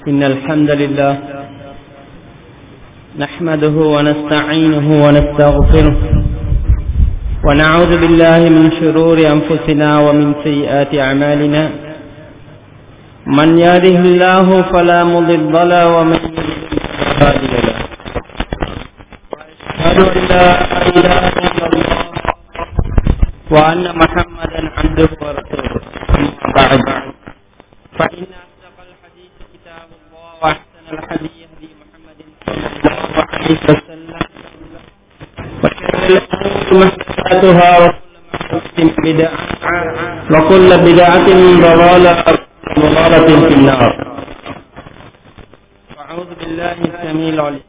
إن الحمد لله نحمده ونستعينه ونستغفره ونعوذ بالله من شرور أنفسنا ومن سيئات أعمالنا من يهده الله فلا مضل له ومن يضلل فلا هادي له وأشهد أن لا إله إلا الله وأن محمدا عبده ورسوله أما بعد فإن أصدق الحديث كتاب الله وأحسن الحديث هدي محمد صلى الله عليه وسلم وشر الأمور محدثاتها وكل محدثة بدعة وكل بدعة ضلالة ضلالة في النار أعوذ بالله السميع العليم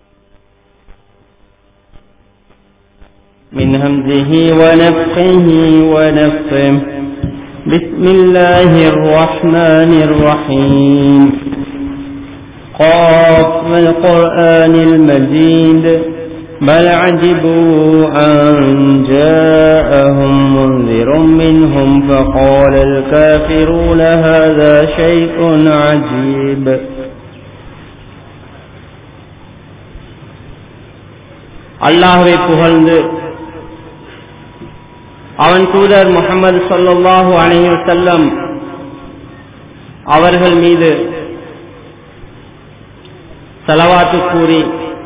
من همزه ونفخه ونفخه بسم الله الرحمن الرحيم قاف القرآن المجيد بل عجبوا أن جاءهم منذر منهم فقال الكافرون هذا شيء عجيب அல்லாஹுவை புகழ்ந்து அவன் தூதர் முகமது சொல்லாஹு அலைஹி செல்லம் அவர்கள் மீது செலவாத்து கூறி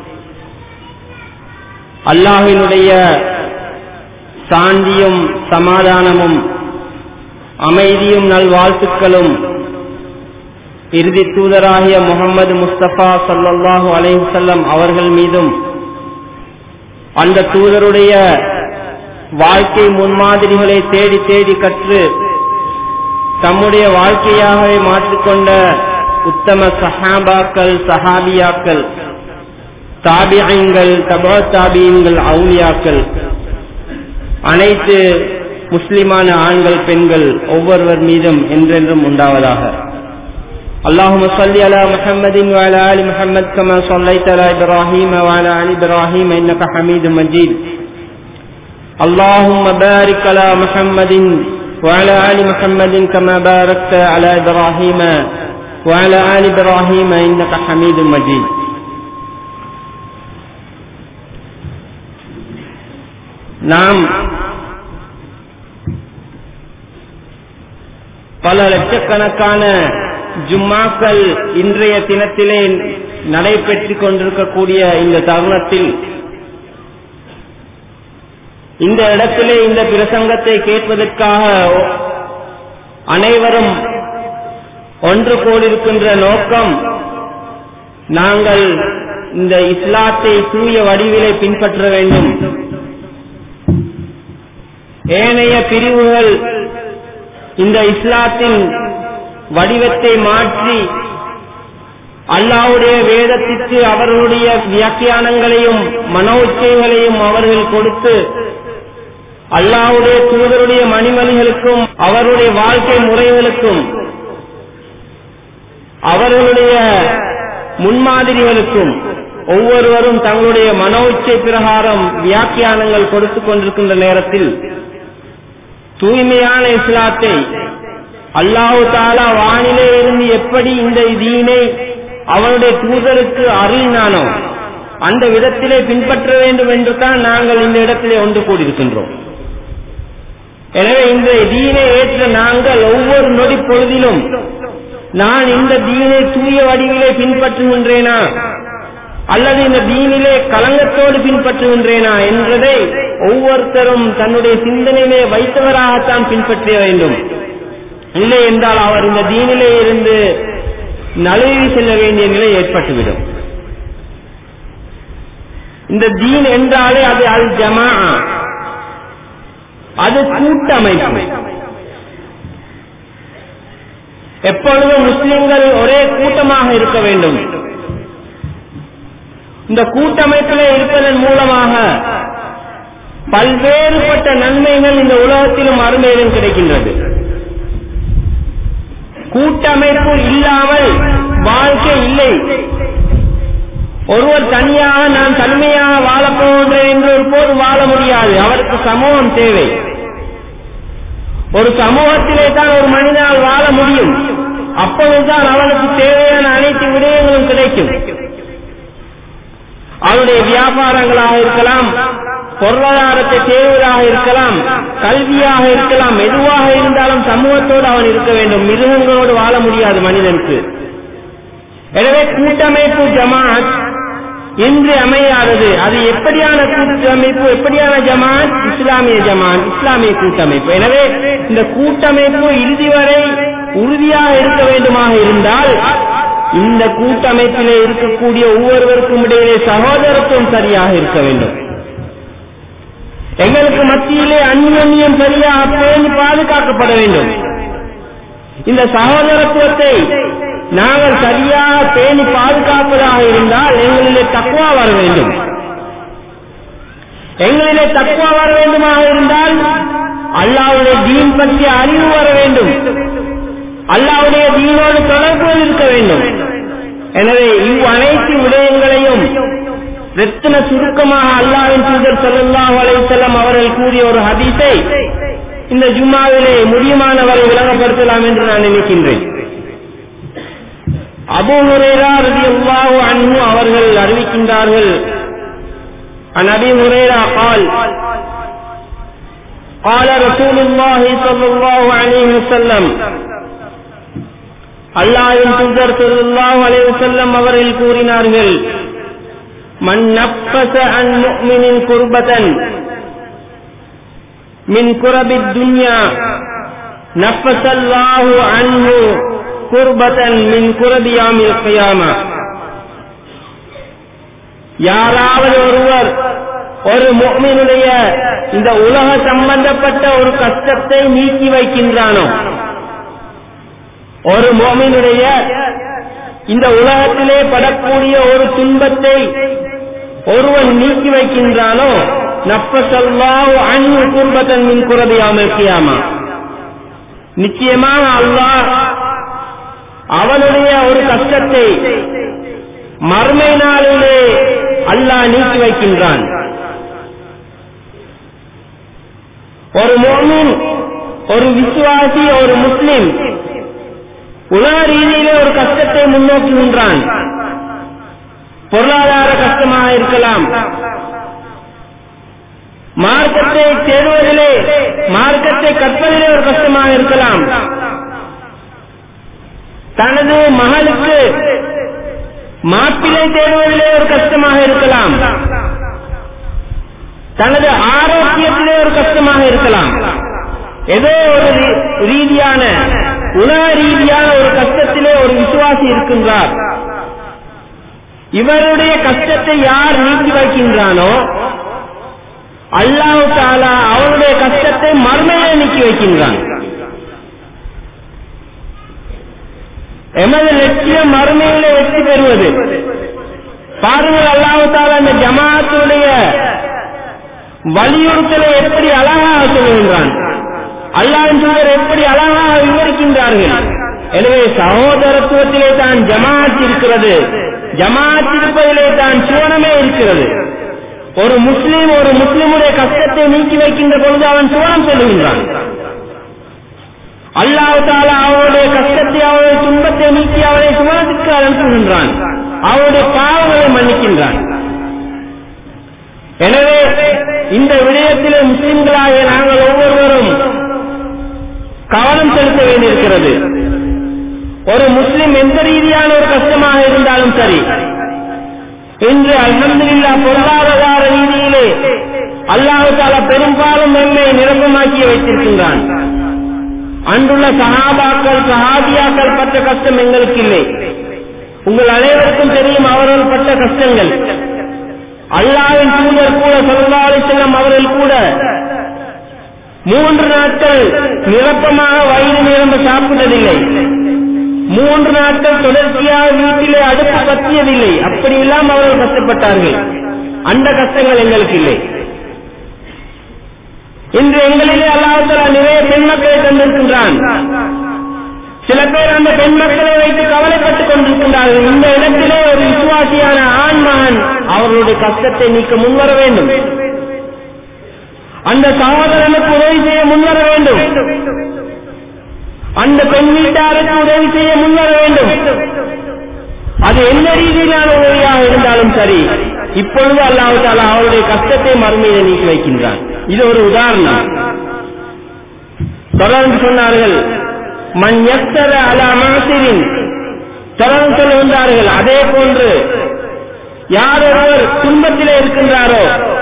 அல்லாஹினுடைய சாந்தியும் சமாதானமும் அமைதியும் நல்வாழ்த்துக்களும் இறுதி தூதராகிய முகமது முஸ்தபா சல்லாஹூ அலைஹுசல்லம் அவர்கள் மீதும் அந்த தூதருடைய வாழ்க்கை முன்மாதிரிகளை தேடி தேடி கற்று தம்முடைய வாழ்க்கையாகவே மாற்றிக்கொண்ட உத்தம சஹாபாக்கள் சஹாபியாக்கள் தாபியங்கள் தபா தாபியங்கள் அவுலியாக்கள் அனைத்து முஸ்லிமான ஆண்கள் பெண்கள் ஒவ்வொருவர் மீதும் என்றென்றும் உண்டாவதாக اللهم صل على محمد وعلى ال محمد كما صليت على ابراهيم وعلى ال ابراهيم انك حميد مجيد اللهم بارك على محمد وعلى ال محمد كما باركت على ابراهيم وعلى ال ابراهيم انك حميد مجيد நாம் பல லட்சக்கணக்கான ஜும்மாக்கள் இன்றைய தினத்திலே நடைபெற்றுக் கொண்டிருக்கக்கூடிய இந்த தருணத்தில் இந்த இடத்திலே இந்த பிரசங்கத்தை கேட்பதற்காக அனைவரும் ஒன்று கூடியிருக்கின்ற நோக்கம் நாங்கள் இந்த இஸ்லாத்தை தூய வடிவிலே பின்பற்ற வேண்டும் ஏனைய பிரிவுகள் இந்த இஸ்லாத்தின் வடிவத்தை மாற்றி அல்லாவுடைய வேதத்திற்கு அவர்களுடைய வியாக்கியானங்களையும் மனோச்சைகளையும் அவர்கள் கொடுத்து அல்லாவுடைய தூதருடைய மணிமணிகளுக்கும் அவருடைய வாழ்க்கை முறைகளுக்கும் அவர்களுடைய முன்மாதிரிகளுக்கும் ஒவ்வொருவரும் தங்களுடைய மனோச்சை பிரகாரம் வியாக்கியானங்கள் கொடுத்துக் கொண்டிருக்கின்ற நேரத்தில் தூய்மையான இஸ்லாத்தை அல்லாஹு தாலா வானிலே இருந்து எப்படி இந்த தீனை அவனுடைய தூதருக்கு அருளினானோ அந்த விதத்திலே பின்பற்ற வேண்டும் என்று தான் நாங்கள் இந்த இடத்திலே ஒன்று கூடியிருக்கின்றோம் எனவே இந்த தீனை ஏற்ற நாங்கள் ஒவ்வொரு நொடி பொழுதிலும் நான் இந்த தீனை தூய வடிவிலே பின்பற்றுகின்றேனா அல்லது இந்த தீனிலே கலங்கத்தோடு பின்பற்றுகின்றேனா என்பதை ஒவ்வொருத்தரும் தன்னுடைய சிந்தனையிலே வைத்தவராகத்தான் பின்பற்ற வேண்டும் இல்லை என்றால் அவர் இந்த தீனிலே இருந்து நழுவி செல்ல வேண்டிய நிலை ஏற்பட்டுவிடும் இந்த தீன் என்றாலே அது அல் ஜமா அது கூட்டமைப்பு எப்பொழுதும் முஸ்லிம்கள் ஒரே கூட்டமாக இருக்க வேண்டும் இந்த கூட்டமைப்பிலே இருப்பதன் மூலமாக பல்வேறுபட்ட நன்மைகள் இந்த உலகத்திலும் அருமையிலும் கிடைக்கின்றது கூட்டமைப்பு இல்லாமல் வாழ்க்கை இல்லை ஒருவர் தனியாக நான் தனிமையாக வாழப் போகின்றேன் என்று ஒரு போது வாழ முடியாது அவருக்கு சமூகம் தேவை ஒரு சமூகத்திலே தான் ஒரு மனிதனால் வாழ முடியும் அப்பொழுதுதான் அவனுக்கு தேவையான அனைத்து விடயங்களும் அவனுடைய வியாபாரங்களாக இருக்கலாம் பொருளாதாரத்தை தேடுவதாக இருக்கலாம் கல்வியாக இருக்கலாம் எதுவாக இருந்தாலும் சமூகத்தோடு அவன் இருக்க வேண்டும் மிருகங்களோடு வாழ முடியாது மனிதனுக்கு எனவே கூட்டமைப்பு ஜமாத் இன்று அமையாதது அது எப்படியான கூட்டமைப்பு எப்படியான ஜமாத் இஸ்லாமிய ஜமாத் இஸ்லாமிய கூட்டமைப்பு எனவே இந்த கூட்டமைப்பு இறுதி வரை உறுதியாக இருக்க வேண்டுமாக இருந்தால் இந்த கூட்டமைப்பிலே இருக்கக்கூடிய ஒவ்வொருவருக்கும் இடையிலே சகோதரத்துவம் சரியாக இருக்க வேண்டும் எங்களுக்கு மத்தியிலே அந்நியம் சரியாக பேணி பாதுகாக்கப்பட வேண்டும் இந்த சகோதரத்துவத்தை நாங்கள் சரியாக பேணி பாதுகாப்பதாக இருந்தால் எங்களிலே தக்குவா வர வேண்டும் எங்களிலே தக்குவா வர வேண்டுமாக இருந்தால் அல்லாவுடைய தீன் பற்றிய அறிவு வர வேண்டும் அல்லாவுடைய தீனோடு தொடர்பு இருக்க வேண்டும் எனவே இவ் அனைத்து விடயங்களையும் ரத்தின சுருக்கமாக அல்லாவின் தூதர் சல்லாஹ் அலைசல்லம் அவர்கள் கூறிய ஒரு ஹதீஸை இந்த ஜும்மாவிலே முடியுமானவரை விளங்கப்படுத்தலாம் என்று நான் நினைக்கின்றேன் அபு ஹுரேரா ரலியல்லாஹு அன்ஹு அவர்கள் அறிவிக்கின்றார்கள் عن ابي هريره قال قال رسول الله صلى الله عليه وسلم அல்லாஹ்வின் தூதர் ஸல்லல்லாஹு அலைஹி வஸல்லம் அவர்கள் கூறினார்கள் மன் நஃபஸ அன் முஃமினின் குர்பதன் மின் குரபித் துன்யா நஃபஸல்லாஹு அன்ஹு குர்பதன் மின் குரபி யாமில் கியாமா யாராவது ஒருவர் ஒரு முஃமினுடைய இந்த உலக சம்பந்தப்பட்ட ஒரு கஷ்டத்தை நீக்கி வைக்கின்றானோ ஒரு மோமினுடைய இந்த உலகத்திலே படக்கூடிய ஒரு துன்பத்தை ஒருவன் நீக்கி வைக்கின்றானோ நப்பசல்லாஹு அன்பு குர்பத்தன் மின் குரதியாமல் கியாமா நிச்சயமாக அல்லாஹ் அவனுடைய ஒரு கஷ்டத்தை மர்மை நாளிலே அல்லாஹ் நீக்கி வைக்கின்றான் ஒரு மோமின் ஒரு விசுவாசி ஒரு முஸ்லிம் உலக ரீதியிலே ஒரு கஷ்டத்தை முன்னோக்குகின்றான் பொருளாதார கஷ்டமாக இருக்கலாம் மார்க்கத்தை தேடுவதிலே மார்க்கத்தை கற்பதிலே ஒரு கஷ்டமாக இருக்கலாம் தனது மகளுக்கு மாப்பிளை தேடுவதிலே ஒரு கஷ்டமாக இருக்கலாம் தனது ஆரோக்கியத்திலே ஒரு கஷ்டமாக இருக்கலாம் ஏதோ ஒரு ரீதியான உலக ரீதியான ஒரு கஷ்டத்திலே ஒரு விசுவாசி இருக்கின்றார் இவருடைய கஷ்டத்தை யார் நீக்கி வைக்கின்றானோ அல்லாஹு தாலா அவருடைய கஷ்டத்தை மர்மையிலே நீக்கி வைக்கின்றான் எமது லட்சியம் மறுமையிலே வெற்றி பெறுவது பாருங்கள் அல்லாஹு தாலா இந்த ஜமாத்துடைய வலியுறுத்தலை எப்படி அழகாக சொல்கின்றான் அல்லாஹின் தூதர் எப்படி அழகாக விவரிக்கின்றார்கள் எனவே சகோதரத்துவத்திலே தான் ஜமாத் இருக்கிறது ஜமாத் இருப்பதிலே தான் சுவனமே இருக்கிறது ஒரு முஸ்லீம் ஒரு முஸ்லிமுடைய கஷ்டத்தை நீக்கி வைக்கின்ற பொழுது அவன் சுவனம் செல்லுகின்றான் அல்லாஹு தாலா அவனுடைய கஷ்டத்தை அவனுடைய துன்பத்தை நீக்கி அவனை சுவனத்திற்கு அனுப்புகின்றான் அவனுடைய பாவங்களை மன்னிக்கின்றான் எனவே இந்த விடயத்திலே முஸ்லிம்களாக நாங்கள் ஒவ்வொருவரும் கவனம் செலுத்த வேண்டியிருக்கிறது ஒரு முஸ்லிம் எந்த ரீதியான ஒரு கஷ்டமாக இருந்தாலும் சரி இன்று அல்ஹம்துலில்லா பொருளாதார ரீதியிலே அல்லாஹு தாலா பெரும்பாலும் நம்மை நிரப்பமாக்கி வைத்திருக்கின்றான் அன்றுள்ள சஹாபாக்கள் சஹாபியாக்கள் பட்ட கஷ்டம் எங்களுக்கு இல்லை உங்கள் அனைவருக்கும் தெரியும் அவர்கள் பட்ட கஷ்டங்கள் அல்லாவின் தூதர் கூட சொல்லி செல்லும் அவர்கள் கூட மூன்று நாட்கள் நிரப்பமாக வயிறு நிரம்ப சாப்பிட்டதில்லை மூன்று நாட்கள் தொடர்ச்சியாக வீட்டிலே அடுப்பு பற்றியதில்லை அப்படி இல்லாமல் அவர்கள் கஷ்டப்பட்டார்கள் அந்த கஷ்டங்கள் எங்களுக்கு இல்லை இன்று எங்களிலே அல்லாஹால நிறைய பெண் மக்களை தந்திருக்கின்றான் சில பேர் அந்த பெண் மக்களை வைத்து கவலைப்பட்டுக் கொண்டிருக்கின்றார்கள் இந்த இடத்திலே ஒரு விசுவாசியான ஆண் மகன் அவர்களுடைய கஷ்டத்தை நீக்க முன்வர வேண்டும் அந்த சகோதரனுக்கு உதவி செய்ய முன்வர வேண்டும் அந்த பெண் வீட்டாருக்கு உதவி செய்ய முன்வர வேண்டும் அது எந்த ரீதியிலான உதவியாக இருந்தாலும் சரி இப்பொழுது அல்லாஹு தாலா அவருடைய கஷ்டத்தை மறுமையில நீக்கி வைக்கின்றான் இது ஒரு உதாரணம் தொடர்ந்து சொன்னார்கள் மண் எத்தர அலா மாசிரின் தொடர்ந்து சொல்லுகின்றார்கள் அதே போன்று யார் ஒருவர் துன்பத்திலே இருக்கின்றாரோ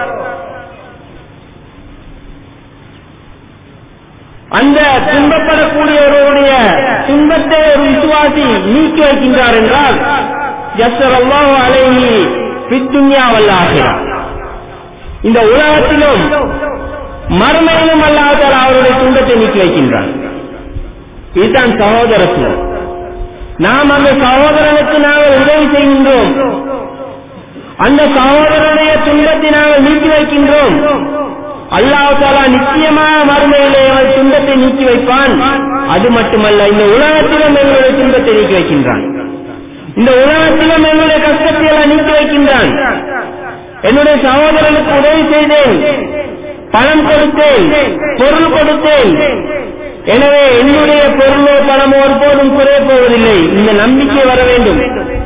அந்த துன்பப்படக்கூடியவருடைய துன்பத்தை ஒரு விசுவாசி நீக்கி வைக்கின்றார் என்றால் ஜஸ்ஸர் அல்லாஹு அலைஹி பித்துன்யா வல்லாகிறா இந்த உலகத்திலும் மறுமையிலும் அல்லாஹால அவருடைய துன்பத்தை நீக்கி வைக்கின்றான் இதுதான் சகோதரத்துவம் நாம் அந்த சகோதரனுக்கு நாங்கள் உதவி செய்கின்றோம் அந்த சகோதரனுடைய துன்பத்தை நாங்கள் நீக்கி வைக்கின்றோம் அல்லாஹாலா நிச்சயமாக மறுமையிலே அவன் துன்பத்தை நீக்கி வைப்பான் அது மட்டுமல்ல இந்த உலகத்திலும் எங்களுடைய துன்பத்தை நீக்கி வைக்கின்றான் இந்த உலகத்திலும் என்னுடைய கஷ்டத்தை எல்லாம் நீக்கி வைக்கின்றான் என்னுடைய சகோதரனுக்கு உதவி செய்தேன் பணம் கொடுத்தேன் பொருள் கொடுத்தேன் எனவே என்னுடைய பொருளோ பணமோ ஒருபோதும் குறைய போவதில்லை இந்த நம்பிக்கை வர வேண்டும்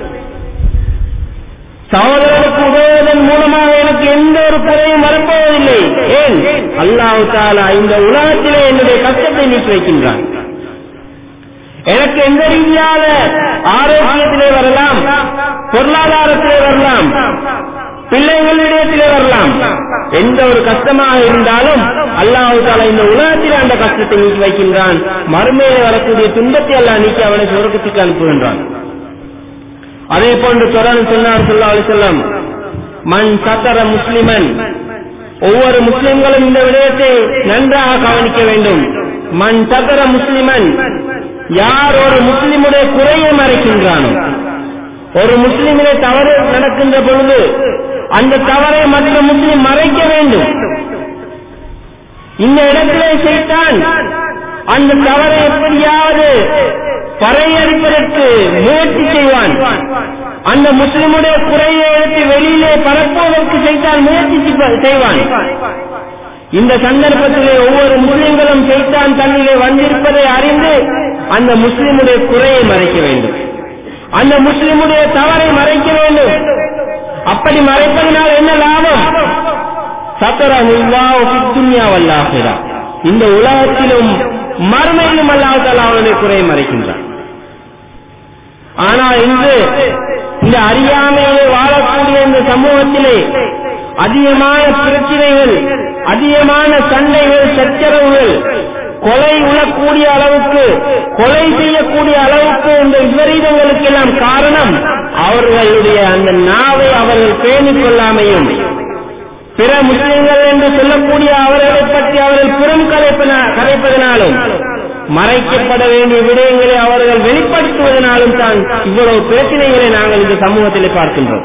சகோதரனுக்கு உதவுவதன் மூலமாக எனக்கு எந்த ஒரு குறையும் வரப்போவதில்லை ஏன் அல்லாஹு தாலா இந்த உலகத்திலே என்னுடைய கஷ்டத்தை நீக்கி வைக்கின்றான் எனக்கு எந்த ரீதியாக ஆரோக்கியத்திலே வரலாம் பொருளாதாரத்திலே வரலாம் பிள்ளைகளிடத்திலே வரலாம் எந்த ஒரு கஷ்டமாக இருந்தாலும் அல்லாஹு தாலா இந்த உலகத்திலே அந்த கஷ்டத்தை நீக்கி வைக்கின்றான் மறுமையிலே வரக்கூடிய துன்பத்தை எல்லாம் நீக்கி அவனை சுரக்கத்துக்கு அனுப்புகின்றான் அதே போன்று தொடர்ந்து சொன்னார் சொல்லா செல்லம் மண் சத்தர முஸ்லிமன் ஒவ்வொரு முஸ்லிம்களும் இந்த விடயத்தை நன்றாக கவனிக்க வேண்டும் மண் சத்தர முஸ்லிமன் யார் ஒரு முஸ்லிமுடைய குறையை மறைக்கின்றானோ ஒரு முஸ்லிமிலே தவறு நடக்கின்ற பொழுது அந்த தவறை மற்ற முஸ்லிம் மறைக்க வேண்டும் இந்த இடத்திலே செய்தான் அந்த தவறை எப்படியாவது பறையடிப்பதற்கு முயற்சி செய்வான் அந்த முஸ்லிமுடைய குறையை எடுத்து வெளியிலே பரப்புவதற்கு செய்தான் முயற்சி செய்வான் இந்த சந்தர்ப்பத்திலே ஒவ்வொரு முஸ்லிம்களும் செய்தான் தன்னிலே வந்திருப்பதை அறிந்து அந்த முஸ்லிமுடைய குறையை மறைக்க வேண்டும் அந்த முஸ்லிமுடைய தவறை மறைக்க வேண்டும் அப்படி மறைப்பதனால் என்ன லாபம் சத்தரமுல்லாஹிரா இந்த உலகத்திலும் மறுமையிலும் அல்லாஹால அவனுடைய குறையை மறைக்கின்றான் ஆனால் இன்று இந்த அறியாமையிலே வாழக்கூடிய இந்த சமூகத்திலே அதிகமான பிரச்சனைகள் அதிகமான சண்டைகள் சச்சரவுகள் கொலை உழக்கூடிய அளவுக்கு கொலை செய்யக்கூடிய அளவுக்கு இந்த விபரீதங்களுக்கு எல்லாம் காரணம் அவர்களுடைய அந்த நாவை அவர்கள் பேணிக் கொள்ளாமையும் பிற முஸ்லிம்கள் என்று சொல்லக்கூடிய அவர்களை பற்றி அவர்கள் புறம் கதைப்பதனாலும் மறைக்கப்பட வேண்டிய விடயங்களை அவர்கள் வெளிப்படுத்துவதனாலும் தான் இவ்வளவு பிரச்சனைகளை நாங்கள் இந்த சமூகத்திலே பார்க்கின்றோம்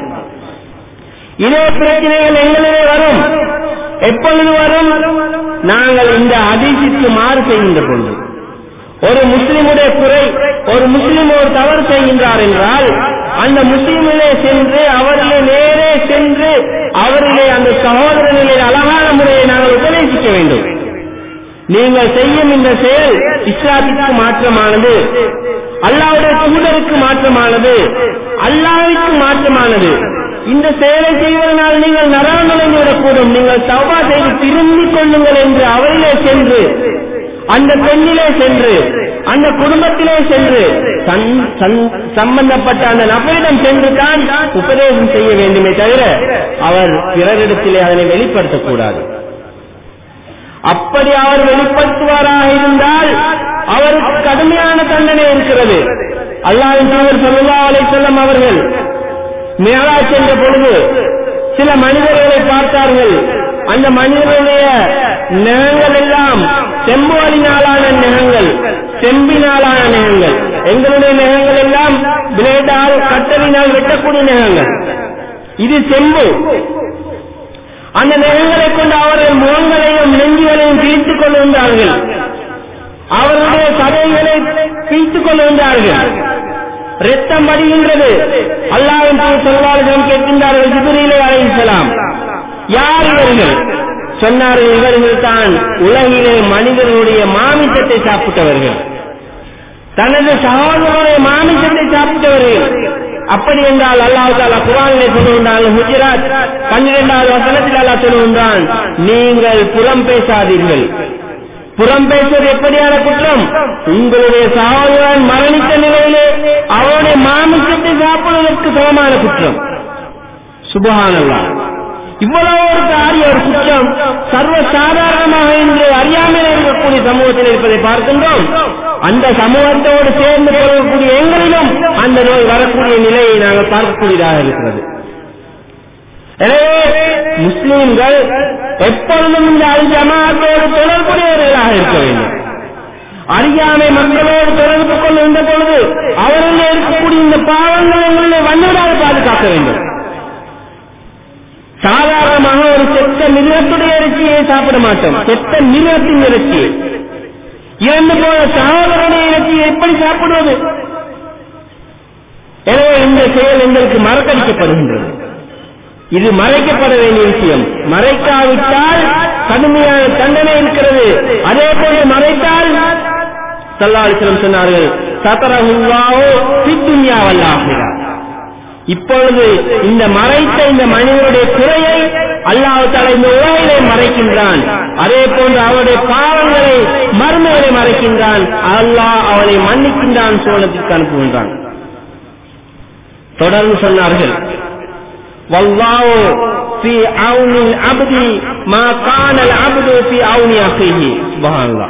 இதே பிரச்சனைகள் எங்களிலே வரும் எப்பொழுது வரும் நாங்கள் இந்த அதிர்ச்சிக்கு மாறு செய்கின்ற பொழுது ஒரு முஸ்லிமுடைய குறை ஒரு முஸ்லிம் ஒரு தவறு செய்கின்றார் என்றால் அந்த முஸ்லிமிலே சென்று அவரிலே நேரே சென்று அவரிலே அந்த சகோதரனிலே அழகான முறையை நாங்கள் உபதேசிக்க வேண்டும் நீங்கள் செய்யும் இந்த செயல் இஸ்லாத்திற்கு மாற்றமானது அல்லாவுடைய தூதருக்கு மாற்றமானது அல்லாவிற்கு மாற்றமானது இந்த செயலை செய்வதனால் நீங்கள் நரகம் நுழைந்து விடக்கூடும் நீங்கள் தவா செய்து திரும்பிக் கொள்ளுங்கள் என்று அவரிலே சென்று அந்த பெண்ணிலே சென்று அந்த குடும்பத்திலே சென்று சம்பந்தப்பட்ட அந்த நபரிடம் சென்று தான் உபதேசம் செய்ய வேண்டுமே தவிர அவர் பிறரிடத்திலே அதனை வெளிப்படுத்தக்கூடாது அப்படி அவர் வெளிப்படுத்துவாராக இருந்தால் அவருக்கு கடுமையான தண்டனை இருக்கிறது அல்லாவின் தூதர் சொல்லா அலை செல்லம் அவர்கள் மேலா சென்ற பொழுது சில மனிதர்களை பார்த்தார்கள் அந்த மனிதர்களுடைய நகங்கள் எல்லாம் செம்புவலினாலான நகங்கள் செம்பினாலான நகங்கள் எங்களுடைய நகங்கள் எல்லாம் பிளேடால் கட்டலினால் வெட்டக்கூடிய நகங்கள் இது செம்பு அந்த நகங்களை கொண்டு அவர்கள் முகங்களையும் நெஞ்சுகளையும் கிழித்துக் கொள்கின்றார்கள் அவர்களுடைய சதைகளை கிழித்துக் கொள்கின்றார்கள் ரத்தம் வடிகின்றது அல்லாவின் சொல்லாளர்கள் கேட்கின்றார்கள் ஜிபிரிலே அழைக்கலாம் யார் இவர்கள் சொன்னார்கள் இவர்கள் தான் உலகிலே மனிதர்களுடைய மாமிசத்தை சாப்பிட்டவர்கள் தனது சகோதரனுடைய மாமிசத்தை சாப்பிட்டவர்கள் அப்படி என்றால் அல்லாஹ் தாலா குரானிலே சொல்லுகின்றான் ஹுஜராத் பன்னிரெண்டாவது வசனத்தில் அல்லாஹ் சொல்லுகின்றான் நீங்கள் புறம் பேசாதீர்கள் புறம் பேசுவது எப்படியான குற்றம் உங்களுடைய சகோதரன் மரணித்த நிலையிலே அவருடைய மாமிசத்தை சாப்பிடுவதற்கு சமமான குற்றம் சுபஹானல்லா இவ்வளவு ஒரு காரிய ஒரு குற்றம் சர்வ சாதாரணமாக இன்று அறியாமல் இருக்கக்கூடிய சமூகத்தில் இருப்பதை பார்க்கின்றோம் அந்த சமூகத்தோடு சேர்ந்து கொள்ளக்கூடிய எங்களிலும் அந்த நோய் வரக்கூடிய நிலையை நாங்கள் பார்க்கக்கூடியதாக இருக்கிறது எனவே முஸ்லிம்கள் எப்பொழுதும் இந்த அல் ஜமாத்தோடு தொடர்புடையவர்களாக இருக்க வேண்டும் அறியாமை மக்களோடு தொடர்பு கொள்ளுகின்ற பொழுது அவர்கள் இருக்கக்கூடிய இந்த பாவங்கள் எங்களை வன்னுவதாக பாதுகாக்க வேண்டும் சாதாரணமாக ஒரு செத்த மிருகத்துடைய இறைச்சியை சாப்பிட மாட்டோம் செத்த மிருகத்தின் இறைச்சியை இறந்து போன சகோதரனுடைய இறைச்சியை எப்படி சாப்பிடுவது எனவே இந்த செயல் எங்களுக்கு மறக்கடிக்கப்படுகின்றது இது மறைக்கப்பட வேண்டிய விஷயம் மறைக்காவிட்டால் கடுமையான தண்டனை இருக்கிறது அதே போல மறைத்தால் சல்லாளிசலம் சொன்னார்கள் சத்தரகுல்லாவோ சித்துன்யா வல்லாகிறார் இப்பொழுது இந்த மறைத்த இந்த மனிதனுடைய குறையை அல்லாஹால இந்த உலகிலே மறைக்கின்றான் அதே போன்று அவருடைய பாவங்களை மர்மைகளை மறைக்கின்றான் அல்லாஹ் அவனை மன்னிக்கின்றான் சோழத்திற்கு அனுப்புகின்றான் தொடர்ந்து சொன்னார்கள் والله في عون العبد ما كان العبد في عون اخيه سبحان الله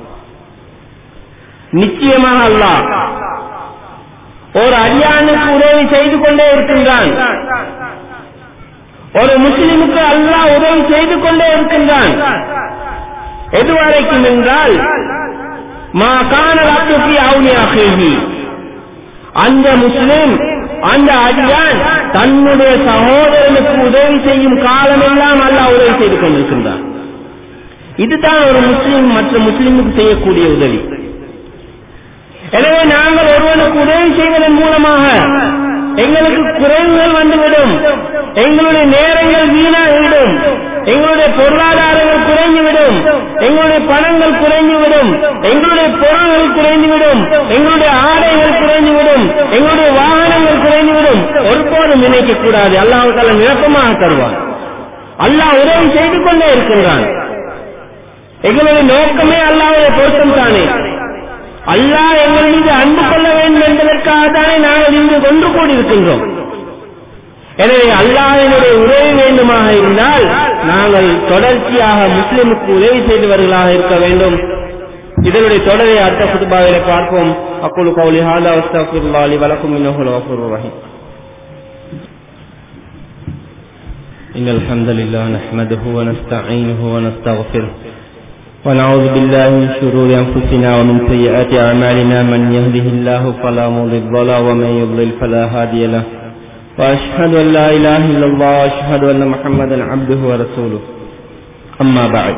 நிச்சயமாக அல்லாஹ் ஒரு அடியானுக்கு உதவி செய்து கொண்டே இருக்கின்றான் ஒரு முஸ்லிமுக்கு அல்லாஹ் உதவி செய்து கொண்டே இருக்கின்றான் எதுவரைக்கும் என்றால் மா காணல் அப்துபி அவுனியாகி அந்த முஸ்லிம் அந்த அடியான் தன்னுடைய சகோதரனுக்கு உதவி செய்யும் காலமெல்லாம் அல்லாஹ் உதவி செய்து கொண்டிருக்கின்றான் இதுதான் ஒரு முஸ்லிம் மற்ற முஸ்லிமுக்கு செய்யக்கூடிய உதவி எனவே நாங்கள் ஒருவனுக்கு உதவி செய்வதன் மூலமாக எங்களுக்கு குறைவுகள் வந்துவிடும் எங்களுடைய நேரங்கள் வீணாகிவிடும் எங்களுடைய பொருளாதாரங்கள் குறைந்துவிடும் எங்களுடைய பணங்கள் குறைந்துவிடும் எங்களுடைய பொருள்கள் குறைந்துவிடும் எங்களுடைய ஆடைகள் குறைந்துவிடும் எங்களுடைய வாகனங்கள் குறைந்துவிடும் ஒருபோதும் நினைக்க கூடாது அல்லாஹால நிரப்பமாக தருவான் அல்லாஹ் உதவி செய்து கொண்டே இருக்கின்றான் எங்களுடைய நோக்கமே அல்லாவுடைய பொருத்தம் தானே அல்லாஹ் எங்கள் மீது அன்பு கொள்ள வேண்டும் என்பதற்காக தானே நாங்கள் இங்கு கொண்டு கூடியிருக்கின்றோம் எனவே அல்லாஹினுடைய உதவி வேண்டுமாக இருந்தால் நாங்கள் தொடர்ச்சியாக முஸ்லிமுக்கு உதவி செய்தவர்களாக இருக்க வேண்டும் இதனுடைய தொடரை அடுத்த புதுபாவிலே பார்ப்போம் அக்குழு கவுலி ஹாதா அஸ்தகுல்லாலி வலக்கும் இன்னஹுல் வஃபூர் ரஹீம் إن الحمد لله نحمده ونستعينه ونستغفره ونعوذ بالله من شرور أنفسنا ومن سيئات أعمالنا من يهده الله فلا مضل له ومن يضلل فلا هادي له وأشهد أن لا إله إلا الله وأشهد أن محمدا عبده ورسوله أما بعد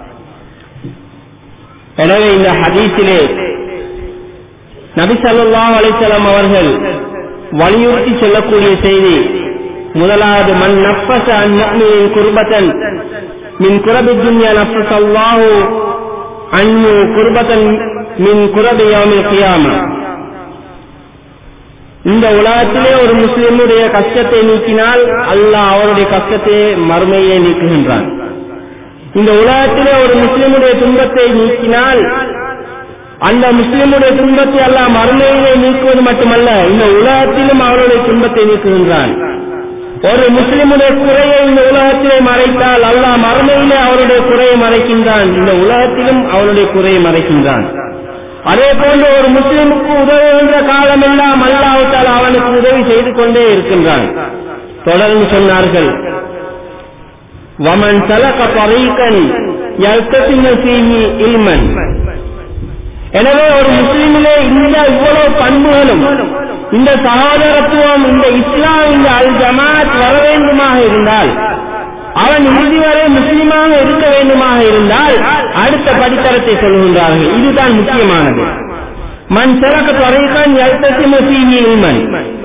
எனவே இந்த ஹதீஸிலே நபி ஸல்லல்லாஹு அலைஹி வஸல்லம் அவர்கள் வலியுறுத்தி சொல்லக்கூடிய செய்தி முதலாவது மன் நஃபஸ அன் முஃமினின் குர்பத்தன் மின் குரபி துன்யா நஃபஸ அல்லாஹு அன்ஹு குர்பத்தன் மின் குரபி யௌமில் கியாமா இந்த உலகத்திலே ஒரு முஸ்லிமுடைய கஷ்டத்தை நீக்கினால் அல்லாஹ் அவருடைய கஷ்டத்தை மறுமையை நீக்குகின்றான் இந்த உலகத்திலே ஒரு முஸ்லிமுடைய துன்பத்தை நீக்கினால் அந்த முஸ்லிமுடைய துன்பத்தை அல்லாஹ் மறுமையிலே நீக்குவது மட்டுமல்ல இந்த உலகத்திலும் அவருடைய துன்பத்தை நீக்குகின்றான் ஒரு முஸ்லிமுடைய குறையை இந்த உலகத்திலே மறைத்தால் அல்லாஹ் மறுமையிலே அவருடைய குறையை மறைக்கின்றான் இந்த உலகத்திலும் அவருடைய குறையை மறைக்கின்றான் அதே போன்று ஒரு முஸ்லிமுக்கு உதவுகின்ற காலமெல்லாம் அல்லாஹால் அவனுக்கு உதவி செய்து கொண்டே இருக்கின்றான் தொடர்ந்து சொன்னார்கள் வமன் சலக பரீக்கன் யல்கசிமு ஃபீஹி இல்மன் எனவே ஒரு முஸ்லிமிலே இந்த இவ்வளவு பண்புகளும் இந்த சகோதரத்துவம் இந்த இஸ்லாம் இந்த அல் ஜமாத் வர வேண்டுமாக இருந்தால் அவன் இறுதி வரை முஸ்லிமாக இருக்க வேண்டுமாக இருந்தால் அடுத்த படித்தரத்தை சொல்கின்றார்கள் இதுதான் முக்கியமானது மண் சிறக்க தொகைக்கான் எழுத்தசிமன்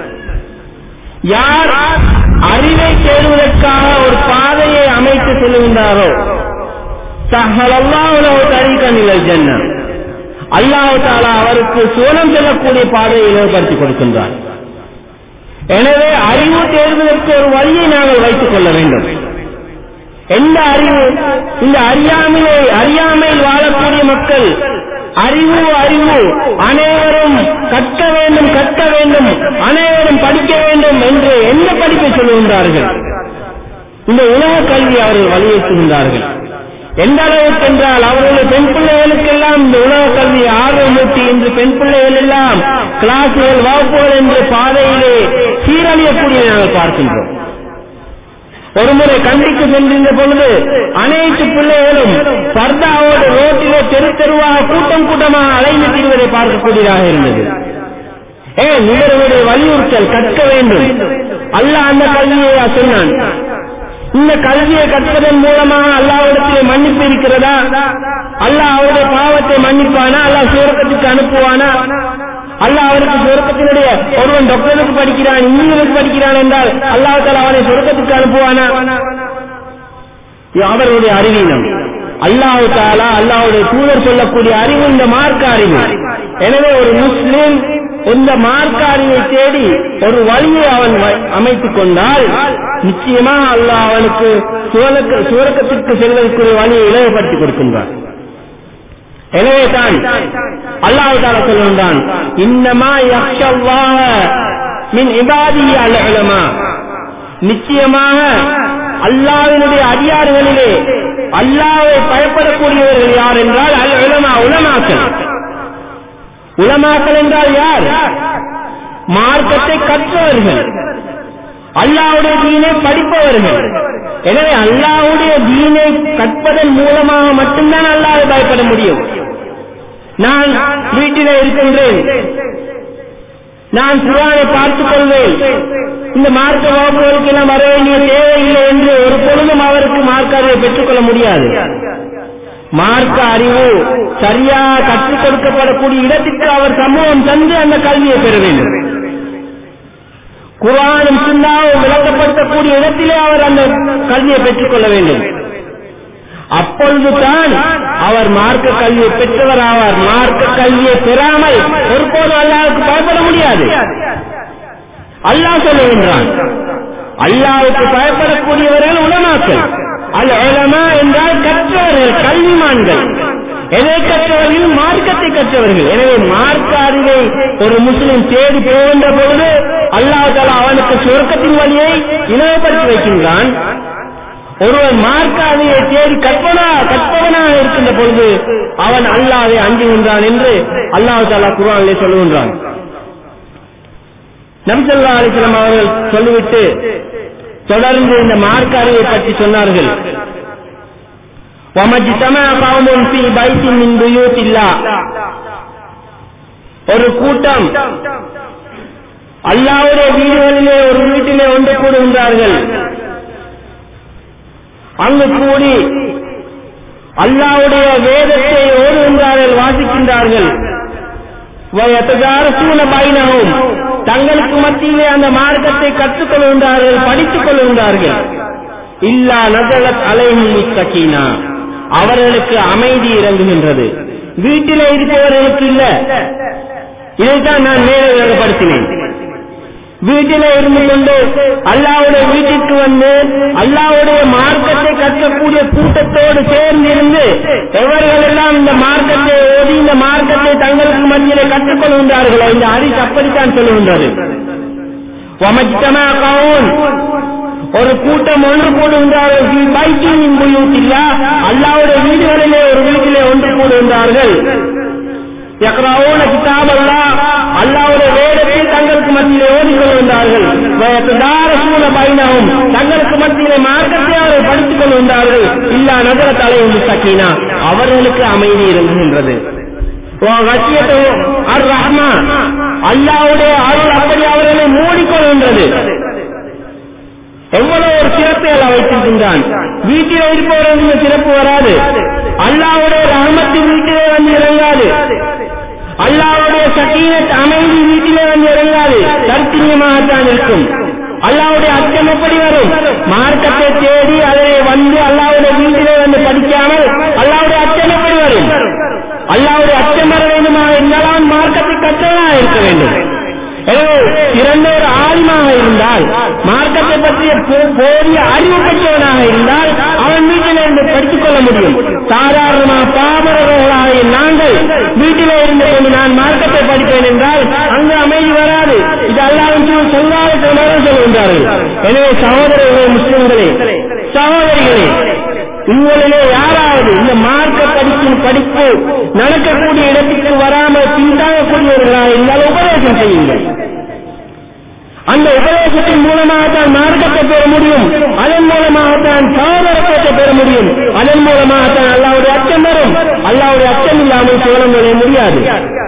யார் அறிவை தேடுவதற்காக ஒரு பாதையை அமைத்து செல்கின்றாரோ சஹலல்லாஹு தரீகன் இல்லல் ஜன்னா அல்லாஹ் தாலா அவருக்கு சோனம் செல்லக்கூடிய பாதையை ஏற்படுத்தி கொடுக்கின்றார் எனவே அறிவு தேர்வதற்கு ஒரு வழியை நாங்கள் வைத்துக் கொள்ள வேண்டும் எந்த அறிவு இந்த அறியாமையை அறியாமையில் வாழக்கூடிய மக்கள் அறிவு அறிவு அனைவரும் கற்க வேண்டும் கற்க வேண்டும் அனைவரும் படிக்க வேண்டும் என்று எந்த படிப்பை சொல்லுகின்றார்கள் இந்த உலக கல்வி அவர்கள் வலியுறுத்துகின்றார்கள் எந்த அளவுக்கு என்றால் அவர்களுடைய பெண் பிள்ளைகளுக்கெல்லாம் இந்த உலக கல்வி ஆர்வமூட்டி இன்று பெண் பிள்ளைகள் எல்லாம் கிளாஸுகள் வகுப்புகள் என்ற பாதையிலே சீரழியக்கூடிய நாங்கள் பார்க்கின்றோம் ஒருமுறை கண்டிக்கு சென்றிருந்த பொழுது அனைத்து பிள்ளைகளும் பர்தாவோடு ரோட்டிலே தெரு தெருவாக கூட்டம் கூட்டமாக அலைந்து திரிவதை பார்க்கக்கூடியதாக இருந்தது ஏன் இவர்களுடைய வலியுறுத்தல் கற்க வேண்டும் அல்லாஹ் அந்த கல்வியை சொன்னான் இந்த கல்வியை கற்பதன் மூலமாக அல்லாவிடத்திலே மன்னிப்பு இருக்கிறதா அல்லாஹ் அவருடைய பாவத்தை மன்னிப்பானா அல்லாஹ் சுரக்கத்துக்கு அனுப்புவானா அல்லாஹ் அவருக்கு சுரக்கத்தினுடைய ஒருவன் டாக்டருக்கு படிக்கிறான் இன்ஜினியருக்கு படிக்கிறான் என்றால் அல்லாஹால அவனை சுரக்கத்துக்கு அனுப்புவானா இது அவருடைய அறிவீனம் அல்லாஹு தாலா அல்லாஹுடைய தூதர் சொல்லக்கூடிய அறிவு இந்த மார்க்க அறிவு எனவே ஒரு முஸ்லிம் இந்த மார்க்க அறிவை தேடி ஒரு வழியை அவன் அமைத்துக் கொண்டால் நிச்சயமா அல்லாஹ் அவனுக்கு சுவனக்கு- சுவர்க்கத்திற்கு செல்வதற்குரிய வழியை இலவப்படுத்தி கொடுக்கின்றான் எனவே தான் அல்லாஹு தாலா சொல்லுகின்றான் இன்னமா யக்ஷல்லாஹ மின் இபாதி அல் உலமா நிச்சயமாக அல்லாவினுடைய அடியார்களிலே அல்லாவை பயப்படக்கூடியவர்கள் யார் என்றால் அல் உலமா உலமாக்கள் உலமாக்கள் என்றால் யார் மார்க்கத்தை கற்றவர்கள் அல்லாவுடைய தீனை படிப்பவர்கள் எனவே அல்லாவுடைய தீனை கற்பதன் மூலமாக மட்டும்தான் அல்லாவை பயப்பட முடியும் நான் வீட்டிலே இருக்கின்றேன் நான் குரானை பார்த்துக் கொள்வேன் இந்த மார்க்க வகுப்புகளுக்கு எல்லாம் வர வேண்டிய தேவையில்லை என்று ஒரு பொழுதும் அவருக்கு மார்க்க அறிவை பெற்றுக்கொள்ள முடியாது மார்க்க அறிவு சரியாக கற்றுக் கொடுக்கப்படக்கூடிய இடத்திற்கு அவர் சமூகம் தந்து அந்த கல்வியை பெற வேண்டும் குரானும் சுண்ணாவும் விளக்கப்படுத்தக்கூடிய இடத்திலே அவர் அந்த கல்வியை பெற்றுக்கொள்ள வேண்டும் அப்பொழுதுதான் அவர் மார்க்க கல்வியை பெற்றவர் ஆவார் மார்க்க கல்வியை பெறாமல் ஒருபோதும் அல்லாவுக்கு பயப்பட முடியாது அல்லாஹ் சொல்லுகின்றான் அல்லாவுக்கு பயப்படக்கூடியவர்கள் உலமாக்கள் அல் உலமா என்றால் கற்றவர்கள் கல்விமான்கள் எதை கற்றவர்கள் மார்க்கத்தை கற்றவர்கள் எனவே மார்க்க அறிவை ஒரு முஸ்லிம் தேடி போகின்ற பொழுது அல்லாஹ் தாலா அவனுக்கு சுருக்கத்தின் வழியை இலவப்படுத்தி வைக்கின்றான் ஒருவன் மார்க்க அறிவை தேடி கற்பனா கற்பவனாக இருக்கின்ற பொழுது அவன் அல்லாவை அஞ்சுகின்றான் என்று அல்லாஹ் தாலா குரானிலே சொல்லுகின்றான் நம்சல்லா அலிஸ்லாம் அவர்கள் சொல்லிவிட்டு தொடர்ந்து இந்த மார்க்க அறிவை பற்றி சொன்னார்கள் وَمَجْتَمَعَ قَوْمٌ فِي بَيْتٍ مِّن بُيُوتِ اللَّهِ ஒரு கூட்டம் அல்லாவுடைய வீடுகளிலே ஒரு வீட்டிலே ஒன்று கூடுகின்றார்கள் அங்கு கூடி அல்லாவுடைய வேதத்தை ஓடுகின்றார்கள் வாசிக்கின்றார்கள் وَيَتَدَارَسُونَ بَيْنَهُمْ தங்களுக்கு மத்தியிலே அந்த மார்க்கத்தை கற்றுக் கொள்கின்றார்கள் படித்துக் கொள்கின்றார்கள் இல்லா நசலத் அலைஹும் முஸ்தகீனா அவர்களுக்கு அமைதி இறங்குகின்றது வீட்டிலே இருப்பவர்களுக்கு இல்ல இதைத்தான் நான் மேலே விளங்கப்படுத்தினேன் வீட்டிலே இருந்து கொண்டு அல்லாவுடைய வீட்டிற்கு வந்து அல்லாவுடைய மார்க்கத்தை கற்கக்கூடிய கூட்டத்தோடு சேர்ந்திருந்து எவர்கள் எல்லாம் இந்த மார்க்கத்தை ஓதி இந்த மார்க்கத்தை தங்களுக்கு மத்தியிலே கற்றுக்கொள்கின்றார்களோ இந்த ஹரிஸ் அப்படித்தான் சொல்லுகின்றது وَمَجْتَمَعَ قَوْمٌ ஒரு கூட்டம் ஒன்று கூடுகின்றார்கள் ஃபீ பைத்தின் மின் புயூத்தில்லா அல்லாஹ்வுடைய வீடுகளிலே ஒரு வீட்டிலே ஒன்று கூடுகின்றார்கள் யக்ரவுன கிதாப் அல்லாஹ் அல்லாஹ்வுடைய வேதத்தை தங்களுக்கு மத்தியிலே ஓதிக் கொள்கின்றார்கள் வயத்ததாரசூன பைனஹும் தங்களுக்கு மத்தியிலே மார்க்கத்தை அவர்கள் படித்துக் கொள்கின்றார்கள் இல்லா நகர தலையும் சக்கீனா அவர்களுக்கு அமைதி இறங்குகின்றது அர் ரஹ்மான் அல்லாஹ்வுடைய அருள் அப்படி அவர்களை மூடிக்கொள்கின்றது எவ்வளவு ஒரு சிறப்பை அல்ல வைத்திருக்கின்றான் வீட்டில் இருப்பவர்களுக்கு இந்த சிறப்பு வராது அல்லாவுடைய ரஹமத்து வீட்டிலே வந்து இறங்காது அல்லாவுடைய சக்கீனத் அமைதி வீட்டிலே வந்து இறங்காது தர்த்தினியமாகத்தான் இருக்கும் அல்லாவுடைய அச்சம் எப்படி வரும் மார்க்கத்தை தேடி அதை வந்து அல்லாவுடைய வீட்டிலே வந்து படிக்காமல் அல்லாவுடைய அச்சம் எப்படி வரும் அல்லாவுடைய அச்சம் வர வேண்டுமா இருந்தாலும் மார்க்கத்தை கற்றவனாக இருக்க வேண்டும் எனவே சிறந்த ஒரு ஆழ்மாக இருந்தால் பற்றிய போ- போதிய அறிவு பெற்றவனாக இருந்தால் அவன் வீட்டில் இருந்து படித்துக் கொள்ள முடியும் சாதாரணமாக பாமரர்களாக நாங்கள் வீட்டிலே இருந்து கொண்டு நான் மார்க்கத்தை படிப்பேன் என்றால் அங்கு அமைதி வராது இது அல்லாவின் சொல்லாத சொல்கின்றார்கள் எனவே சகோதரர்களே முஸ்லிம்களே சகோதரிகளே உங்களிலே யாராவது இந்த மார்க்க படிக்கும் படிப்பு நடக்கக்கூடிய இடத்துக்கு வராமல் பின்தாங்கக்கூடியவர்களாக இருந்தால் உபதேசம் செய்யுங்கள் அந்த உபதேசத்தின் மூலமாகத்தான் மார்க்கத்தை பெற முடியும் அதன் மூலமாகத்தான் சகோதரத்தை பெற முடியும் அதன் மூலமாகத்தான் அல்லாவுடைய அச்சம் வரும் அல்லாவுடைய அச்சம் இல்லாமல் சோழம் நுழைய முடியாது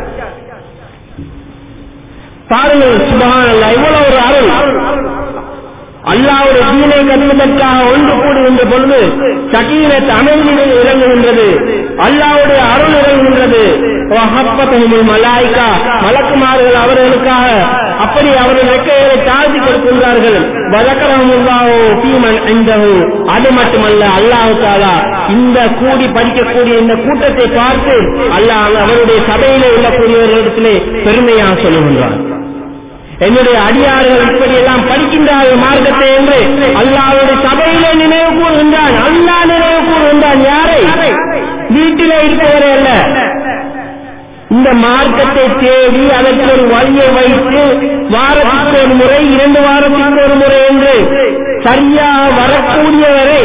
பாருங்கள் சுபகான் அல்லா இவ்வளவு ஒரு அருள் அல்லாவுடைய தீனை கருவதற்காக ஒன்று கூடுகின்ற பொழுது சகீரத் அமைதியில் இறங்குகின்றது அல்லாவுடைய அருள் இறங்குகின்றது வஹப்பத்தஹுமுல் மலாய்க்கா மலக்குமார்கள் அவர்களுக்காக அப்படி அவர்கள் ரெக்கைகளை தாழ்த்தி கொடுக்கின்றார்கள் வழக்கரமுல்லாவோ பீமன் அந்தஹு அது மட்டுமல்ல அல்லாஹு தாலா இந்த கூடி படிக்கக்கூடிய இந்த கூட்டத்தை பார்த்து அல்லாஹ் அவருடைய சபையிலே உள்ளக்கூடியவர்களிடத்திலே பெருமையாக சொல்லுகின்றார் என்னுடைய அடியார்கள் இப்படி எல்லாம் படிக்கின்றார்கள் மார்க்கத்தை என்று அல்லாவுடைய சபையிலே நினைவு கூறுகின்றான் அல்லா நினைவு கூறுகின்றான் யாரை வீட்டிலே இருப்பவரை அல்ல இந்த மார்க்கத்தை தேடி அதற்கு ஒரு வழியை வைத்து வாரத்திற்கு ஒரு முறை இரண்டு வாரத்திற்கு ஒரு முறை என்று சரியாக வரக்கூடியவரை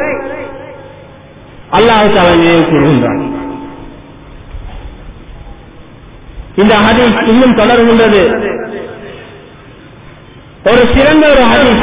அல்லாஹு தாலா நினைவு கூறுகின்றான் இந்த ஹதீஸ் இன்னும் தொடர்கின்றது ஒரு சிறந்த ஒரு ஹதீஸ்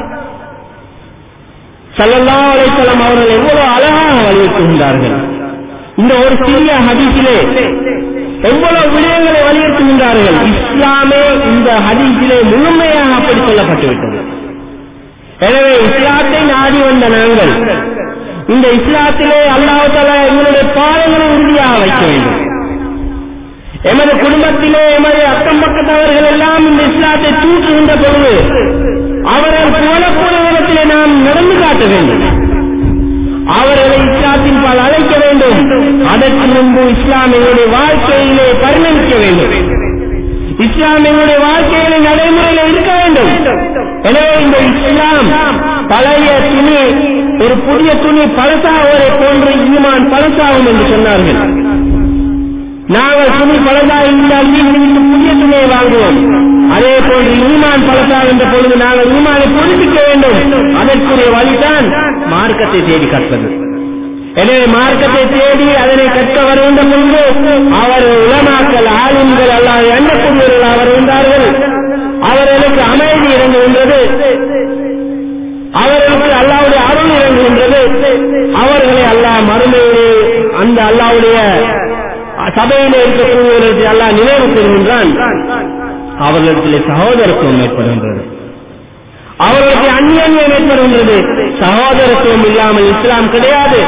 சல்லல்லா அலைத்தலம் அவர்கள் எவ்வளவு அழகாக வலியுறுத்துகின்றார்கள் இந்த ஒரு சிறிய ஹதீஸிலே எவ்வளவு விடயங்களை வலியுறுத்துகின்றார்கள் இஸ்லாமே இந்த ஹதீஸிலே முழுமையாக அப்படி சொல்லப்பட்டுவிட்டது எனவே இஸ்லாத்தை நாடி வந்த நாங்கள் இந்த இஸ்லாத்திலே அல்லாஹால எங்களுடைய பாடங்களை உறுதியாக வைக்க வேண்டும் எமது குடும்பத்திலே எமது அக்கம் பக்கத்தவர்கள் எல்லாம் இந்த இஸ்லாத்தை தூக்குகின்ற பொழுது அவர்கள் போலக்கூடிய விதத்திலே நாம் நடந்து காட்ட வேண்டும் அவர்களை இஸ்லாத்தின் பால் அழைக்க வேண்டும் அதற்கு முன்பு இஸ்லாம் எங்களுடைய வாழ்க்கையிலே பரிணமிக்க வேண்டும் இஸ்லாம் எங்களுடைய வாழ்க்கையிலே நடைமுறையில் இருக்க வேண்டும் எனவே இந்த இஸ்லாம் பழைய துணி ஒரு புதிய துணி பழசாவதை போன்று ஈமான் பழசாகும் என்று சொன்னார்கள் நாங்கள் துணி பழசா இருந்தால் வீட்டு புதிய துணியை வாங்குவோம் அதே போன்று ஈமான் பழசா என்ற பொழுது நாங்கள் ஈமானை புதுப்பிக்க வேண்டும் அதற்குரிய வழிதான் மார்க்கத்தை தேடி கற்பது எனவே மார்க்கத்தை தேடி அதனை கற்க வருகின்ற பொழுது அவர் உலமாக்கல் ஆளுங்கள் அல்லாத எண்ணக்கூடியவர்கள் அவர் இருந்தார்கள் அவர்களுக்கு அமைதி இறங்குகின்றது அவர்களுக்கு அல்லாவுடைய அருள் இறங்குகின்றது அவர்களை அல்லாஹ் மறுமையிலே அந்த அல்லாவுடைய சபையிலே இருக்கக்கூடியவர்களுக்கு அல்லாஹ் நினைவு கூறுகின்றான் அவர்களிடத்திலே சகோதரத்துவம் ஏற்படுகின்றது அவர்களுக்கு அந்நியன்யம் ஏற்படுகின்றது சகோதரத்துவம் இல்லாமல் இஸ்லாம் கிடையாது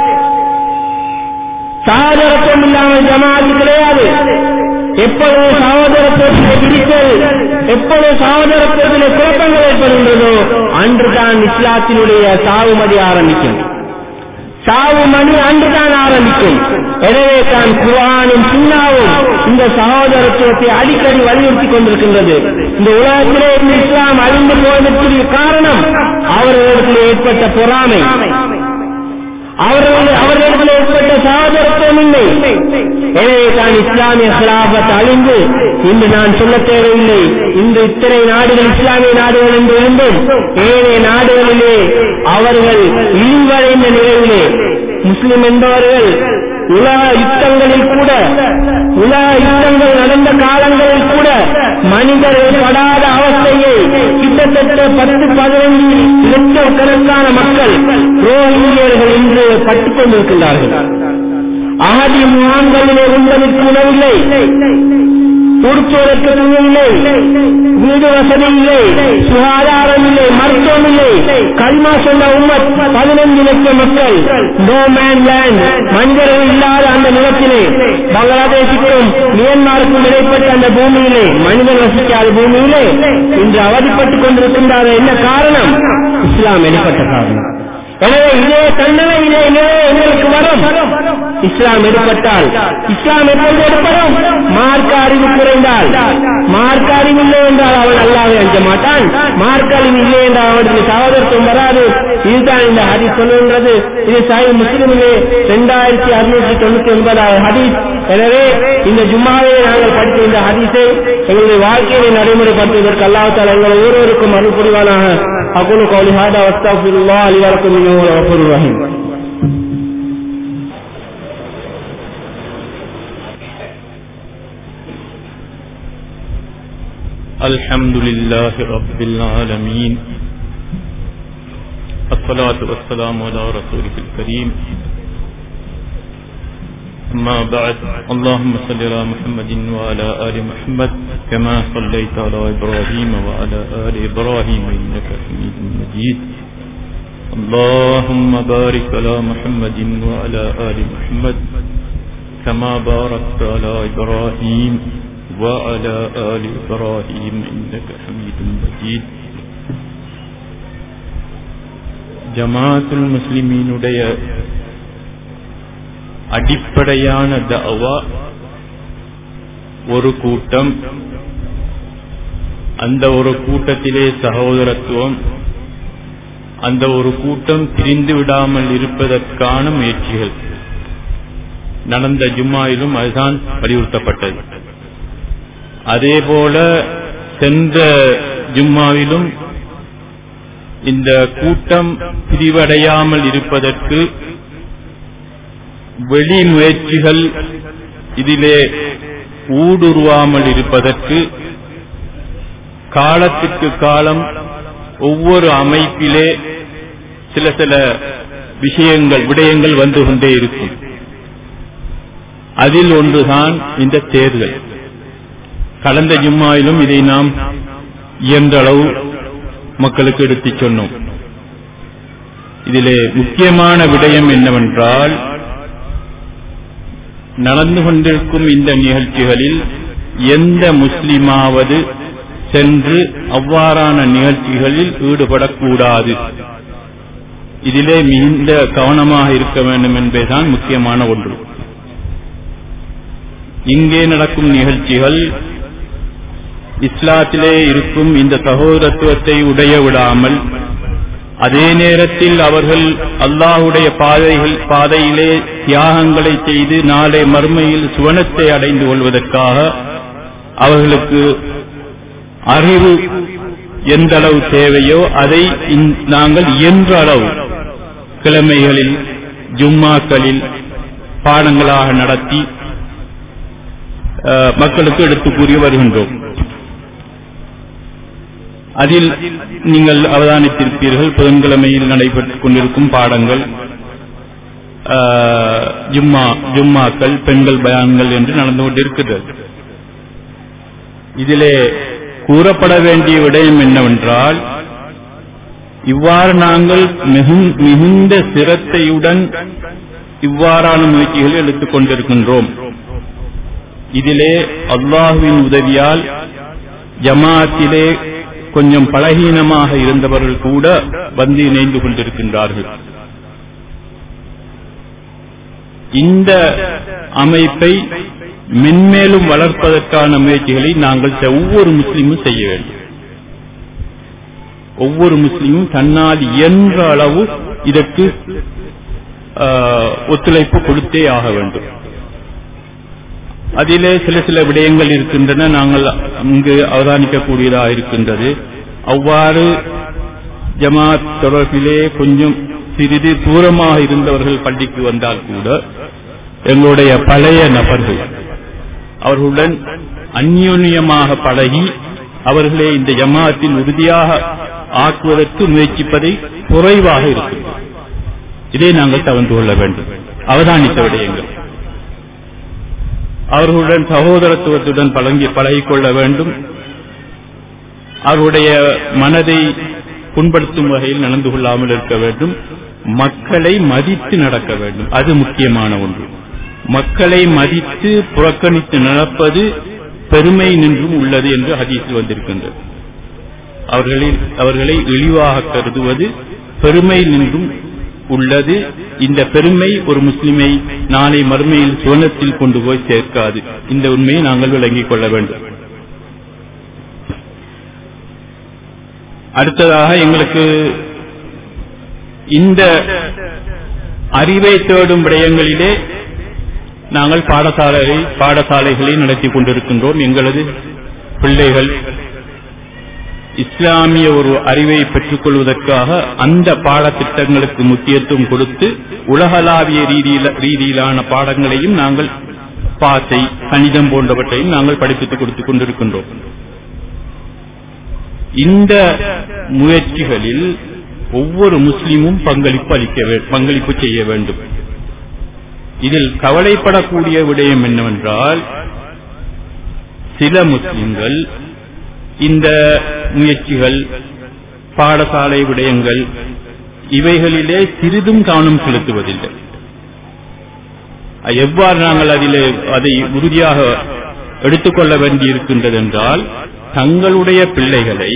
சகோதரத்துவம் இல்லாமல் ஜமாத்து கிடையாது எப்பொழுது சகோதரத்துவத்திலே பிரித்தல் எப்பொழுது சகோதரத்துவத்திலே குழப்பங்கள் ஏற்படுகின்றதோ அன்றுதான் இஸ்லாத்தினுடைய சாவுமதி ஆரம்பிக்கும் சாவு மணி அன்றுதான் ஆரம்பிக்கும் எனவே தான் குரானும் சின்னாவும் இந்த சகோதரத்துவத்தை அடிக்கடி வலியுறுத்தி கொண்டிருக்கின்றது இந்த உலகத்திலே இந்த இஸ்லாம் அழிந்து போவதற்குரிய காரணம் அவர்களிடத்தில் ஏற்பட்ட பொறாமை அவர்கள் அவர்களிடத்தில் ஏற்பட்ட சகோதரத்துவம் இல்லை எனவே தான் இஸ்லாமிய கிலாபத் அழிந்து இன்று நான் சொல்ல தேவையில்லை இன்று இத்தனை நாடுகள் இஸ்லாமிய நாடுகள் என்று இருந்தும் ஏனைய நாடுகளிலே அவர்கள் இழிவடைந்த நிலையிலே முஸ்லிம் என்பவர்கள் உலக யுத்தங்களில் கூட உலக யுத்தங்கள் நடந்த காலங்களில் கூட மனிதர்கள் படாத அவஸ்தையை கிட்டத்தட்ட பத்து பதினைந்து லட்சம் கணக்கான மக்கள் ரோஹிங்கியர்கள் இன்று பட்டுக் கொண்டிருக்கின்றார்கள் அகதி முகாம்களிலே உண்பதற்கு உணவில்லை உடுத்துவதற்கு துணியில்லை வீடு வசதி இல்லை சுகாதாரம் இல்லை மருத்துவம் இல்லை கல்மா சொன்ன உம்மத் பதினைந்து லட்சம் மக்கள் நோ மேன் லேண்ட் மனிதர்கள் இல்லாத அந்த நிலத்திலே பங்களாதேஷுக்கும் மியான்மாருக்கும் இடைப்பட்ட அந்த பூமியிலே மனிதன் வசிக்காத பூமியிலே இன்று அவதிப்பட்டுக் கொண்டிருக்கின்றார் என்ன காரணம் இஸ்லாம் வெளிப்பட்ட காரணம் எனவே இதே தண்டனை இதே நிலை எங்களுக்கு வரும் இஸ்லாம் எடுப்பட்டால் இஸ்லாம் எப்பொழுது எடுப்படும் மார்க்க அறிவு குறைந்தால் மார்க்க அறிவு இல்லை என்றால் அவன் அல்லாவை அஞ்ச மாட்டான் மார்க்க அறிவு இல்லை என்றால் அவனுக்கு சகோதரத்துவம் வராது இதுதான் இந்த ஹதீஸ் சொல்லுகின்றது இது சாய் முஸ்லிமிலே இரண்டாயிரத்தி அறுநூற்றி தொண்ணூத்தி ஒன்பதாவது ஹதீஸ் எனவே இந்த ஜும்மாவை நாங்கள் படித்த இந்த ஹதீஸை எங்களுடைய வாழ்க்கையை நடைமுறைப்படுத்துவதற்கு அல்லாஹால எங்கள் ஒவ்வொருவருக்கும் அருள் புரிவானாக அகுலு கௌலி ஹாதா வஸ்தாஃபிருல்லா அலிவரக்கும் இன்னும் ரஹீம் الحمد لله رب العالمين الصلاة والسلام على رسوله الكريم أما بعد اللهم صل على محمد وعلى آل محمد كما صليت على إبراهيم وعلى آل إبراهيم إنك حميد مجيد اللهم بارك على محمد وعلى آل محمد كما باركت على إبراهيم وعلى آل إبراهيم إنك حميد مجيد ஜமாத்துல் முஸ்லிமீனுடைய அடிப்படையான தவா ஒரு கூட்டம் அந்த ஒரு கூட்டத்திலே சகோதரத்துவம் அந்த ஒரு கூட்டம் பிரிந்து விடாமல் இருப்பதற்கான முயற்சிகள் நடந்த ஜும்மாயிலும் அதுதான் வலியுறுத்தப்பட்டது அதேபோல சென்ற ஜும்மாவிலும் இந்த கூட்டம் பிரிவடையாமல் இருப்பதற்கு வெளி முயற்சிகள் இதிலே ஊடுருவாமல் இருப்பதற்கு காலத்திற்கு காலம் ஒவ்வொரு அமைப்பிலே சில சில விஷயங்கள் விடயங்கள் வந்து கொண்டே இருக்கும் அதில் ஒன்றுதான் இந்த தேர்தல் கடந்த ஜும்மாவிலும் இதை நாம் இயன்ற அளவு மக்களுக்கு எடுத்துச் சொன்னோம் இதிலே முக்கியமான விடயம் என்னவென்றால் நடந்து கொண்டிருக்கும் இந்த நிகழ்ச்சிகளில் எந்த முஸ்லிமாவது சென்று அவ்வாறான நிகழ்ச்சிகளில் ஈடுபடக்கூடாது இதிலே மிகுந்த கவனமாக இருக்க வேண்டும் என்பதுதான் முக்கியமான ஒன்று இங்கே நடக்கும் நிகழ்ச்சிகள் இஸ்லாத்திலே இருக்கும் இந்த சகோதரத்துவத்தை உடைய விடாமல் அதே நேரத்தில் அவர்கள் அல்லாஹுடைய பாதைகள் பாதையிலே தியாகங்களை செய்து நாளை மறுமையில் சுவனத்தை அடைந்து கொள்வதற்காக அவர்களுக்கு அறிவு எந்த அளவு தேவையோ அதை நாங்கள் இயன்ற அளவு கிழமைகளில் ஜும்மாக்களில் பாடங்களாக நடத்தி மக்களுக்கு எடுத்து கூறி வருகின்றோம் அதில் நீங்கள் அவதானித்திருப்பீர்கள் புதன்கிழமையில் நடைபெற்றுக் கொண்டிருக்கும் பாடங்கள் ஜும்மா ஜும்மாக்கள் பெண்கள் பயான்கள் என்று நடந்து கொண்டிருக்கிறது இதிலே கூறப்பட வேண்டிய விடயம் என்னவென்றால் இவ்வாறு நாங்கள் மிகுந்த சிரத்தையுடன் இவ்வாறான முயற்சிகளை எடுத்துக் கொண்டிருக்கின்றோம் இதிலே அல்லாஹுவின் உதவியால் ஜமாத்திலே கொஞ்சம் பலகீனமாக இருந்தவர்கள் கூட வந்து இணைந்து கொண்டிருக்கின்றார்கள் இந்த அமைப்பை மென்மேலும் வளர்ப்பதற்கான முயற்சிகளை நாங்கள் ஒவ்வொரு முஸ்லீமும் செய்ய வேண்டும் ஒவ்வொரு முஸ்லீமும் தன்னால் இயன்ற அளவு இதற்கு ஒத்துழைப்பு கொடுத்தே ஆக வேண்டும் அதிலே சில சில விடயங்கள் இருக்கின்றன நாங்கள் இங்கு அவதானிக்கக்கூடியதாக இருக்கின்றது அவ்வாறு ஜமாத் தொடர்பிலே கொஞ்சம் சிறிது தூரமாக இருந்தவர்கள் பள்ளிக்கு வந்தால் கூட எங்களுடைய பழைய நபர்கள் அவர்களுடன் அந்யோன்யமாக பழகி அவர்களை இந்த ஜமாத்தில் உறுதியாக ஆக்குவதற்கு முயற்சிப்பதை குறைவாக இருக்கிறது இதை நாங்கள் தவிர்த்து கொள்ள வேண்டும் அவதானித்த விடயங்கள் அவர்களுடன் சகோதரத்துவத்துடன் பழங்கி பழகிக்கொள்ள வேண்டும் அவருடைய மனதை புண்படுத்தும் வகையில் நடந்து கொள்ளாமல் இருக்க வேண்டும் மக்களை மதித்து நடக்க வேண்டும் அது முக்கியமான ஒன்று மக்களை மதித்து புறக்கணித்து நடப்பது பெருமை நின்றும் உள்ளது என்று ஹதீஸில் வந்திருக்கின்றது அவர்களை அவர்களை இழிவாக கருதுவது பெருமை நின்றும் உள்ளது இந்த பெருமை ஒரு முஸ்லிமை நாளை மறுமையில் சுவனத்தில் கொண்டு போய் சேர்க்காது இந்த உண்மையை நாங்கள் விளங்கிக் கொள்ள வேண்டும் அடுத்ததாக எங்களுக்கு இந்த அறிவை தேடும் விடயங்களிலே நாங்கள் பாடசாலை பாடசாலைகளை நடத்தி கொண்டிருக்கின்றோம் எங்களது பிள்ளைகள் இஸ்லாமிய ஒரு அறிவை பெற்றுக் கொள்வதற்காக அந்த பாடத்திட்டங்களுக்கு முக்கியத்துவம் கொடுத்து உலகளாவிய ரீதியில ரீதியிலான பாடங்களையும் நாங்கள் பாசை கணிதம் போன்றவற்றையும் நாங்கள் படிப்பித்துக் கொடுத்துக் கொண்டிருக்கின்றோம் இந்த முயற்சிகளில் ஒவ்வொரு முஸ்லீமும் பங்களிப்பு அளிக்க வே- பங்களிப்பு செய்ய வேண்டும் இதில் கவலைப்படக்கூடிய விடயம் என்னவென்றால் சில முஸ்லிம்கள் இந்த முயற்சிகள் பாடசாலை விடயங்கள் இவைகளிலே சிறிதும் கவனம் செலுத்துவதில்லை எவ்வாறு நாங்கள் அதிலே அதை உறுதியாக எடுத்துக்கொள்ள வேண்டியிருக்கின்றது என்றால் தங்களுடைய பிள்ளைகளை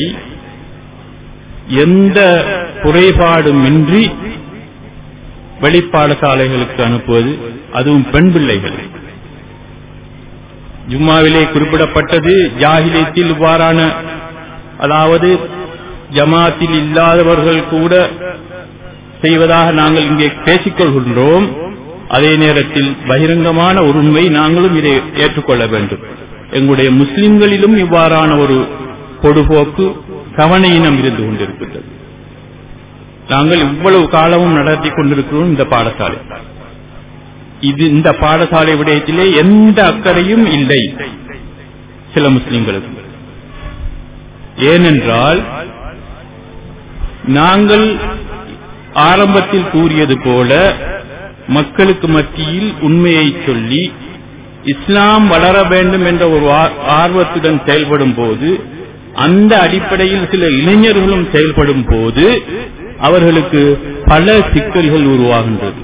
எந்த குறைபாடுமின்றி வெளிப்பாடசாலைகளுக்கு அனுப்புவது அதுவும் பெண் பிள்ளைகளை ஜும்மாவிலே குறிப்பிடப்பட்டது ஜாகிலியத்தில் இவ்வாறான அதாவது ஜமாத்தில் இல்லாதவர்கள் கூட செய்வதாக நாங்கள் இங்கே பேசிக்கொள்கின்றோம் அதே நேரத்தில் பகிரங்கமான ஒரு உண்மை நாங்களும் இதை ஏற்றுக்கொள்ள வேண்டும் எங்களுடைய முஸ்லிம்களிலும் இவ்வாறான ஒரு பொடுபோக்கு கவனையினம் இருந்து கொண்டிருக்கின்றது நாங்கள் இவ்வளவு காலமும் நடத்தி கொண்டிருக்கிறோம் இந்த பாடசாலை இது இந்த பாடசாலை விடயத்திலே எந்த அக்கறையும் இல்லை சில முஸ்லிம்களுக்கு ஏனென்றால் நாங்கள் ஆரம்பத்தில் கூறியது போல மக்களுக்கு மத்தியில் உண்மையை சொல்லி இஸ்லாம் வளர வேண்டும் என்ற ஒரு ஆ- ஆர்வத்துடன் செயல்படும் போது அந்த அடிப்படையில் சில இளைஞர்களும் செயல்படும் போது அவர்களுக்கு பல சிக்கல்கள் உருவாகின்றது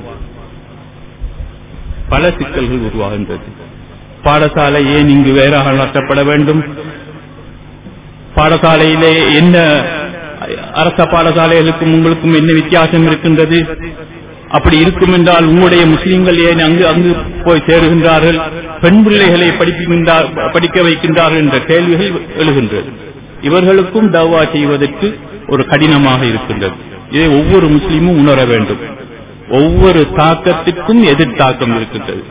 பல சிக்கல்கள் உருவாகின்றது பாடசாலை ஏன் இங்கு வேறாக நடத்தப்பட வேண்டும் பாடசாலையிலே என்ன அரச பாடசாலைகளுக்கும் உங்களுக்கும் என்ன வித்தியாசம் இருக்கின்றது அப்படி இருக்கும் என்றால் உங்களுடைய முஸ்லிம்கள் ஏன் அங்கு அங்கு போய் சேருகின்றார்கள் பெண் பிள்ளைகளை படிப்புகின்றார் படிக்க வைக்கின்றார்கள் என்ற கேள்விகள் எழுகின்றது இவர்களுக்கும் தவா செய்வதற்கு ஒரு கடினமாக இருக்கின்றது இதை ஒவ்வொரு முஸ்லீமும் உணர வேண்டும் ஒவ்வொரு தாக்கத்திற்கும் எதிர்த்தாக்கம் இருக்கின்றது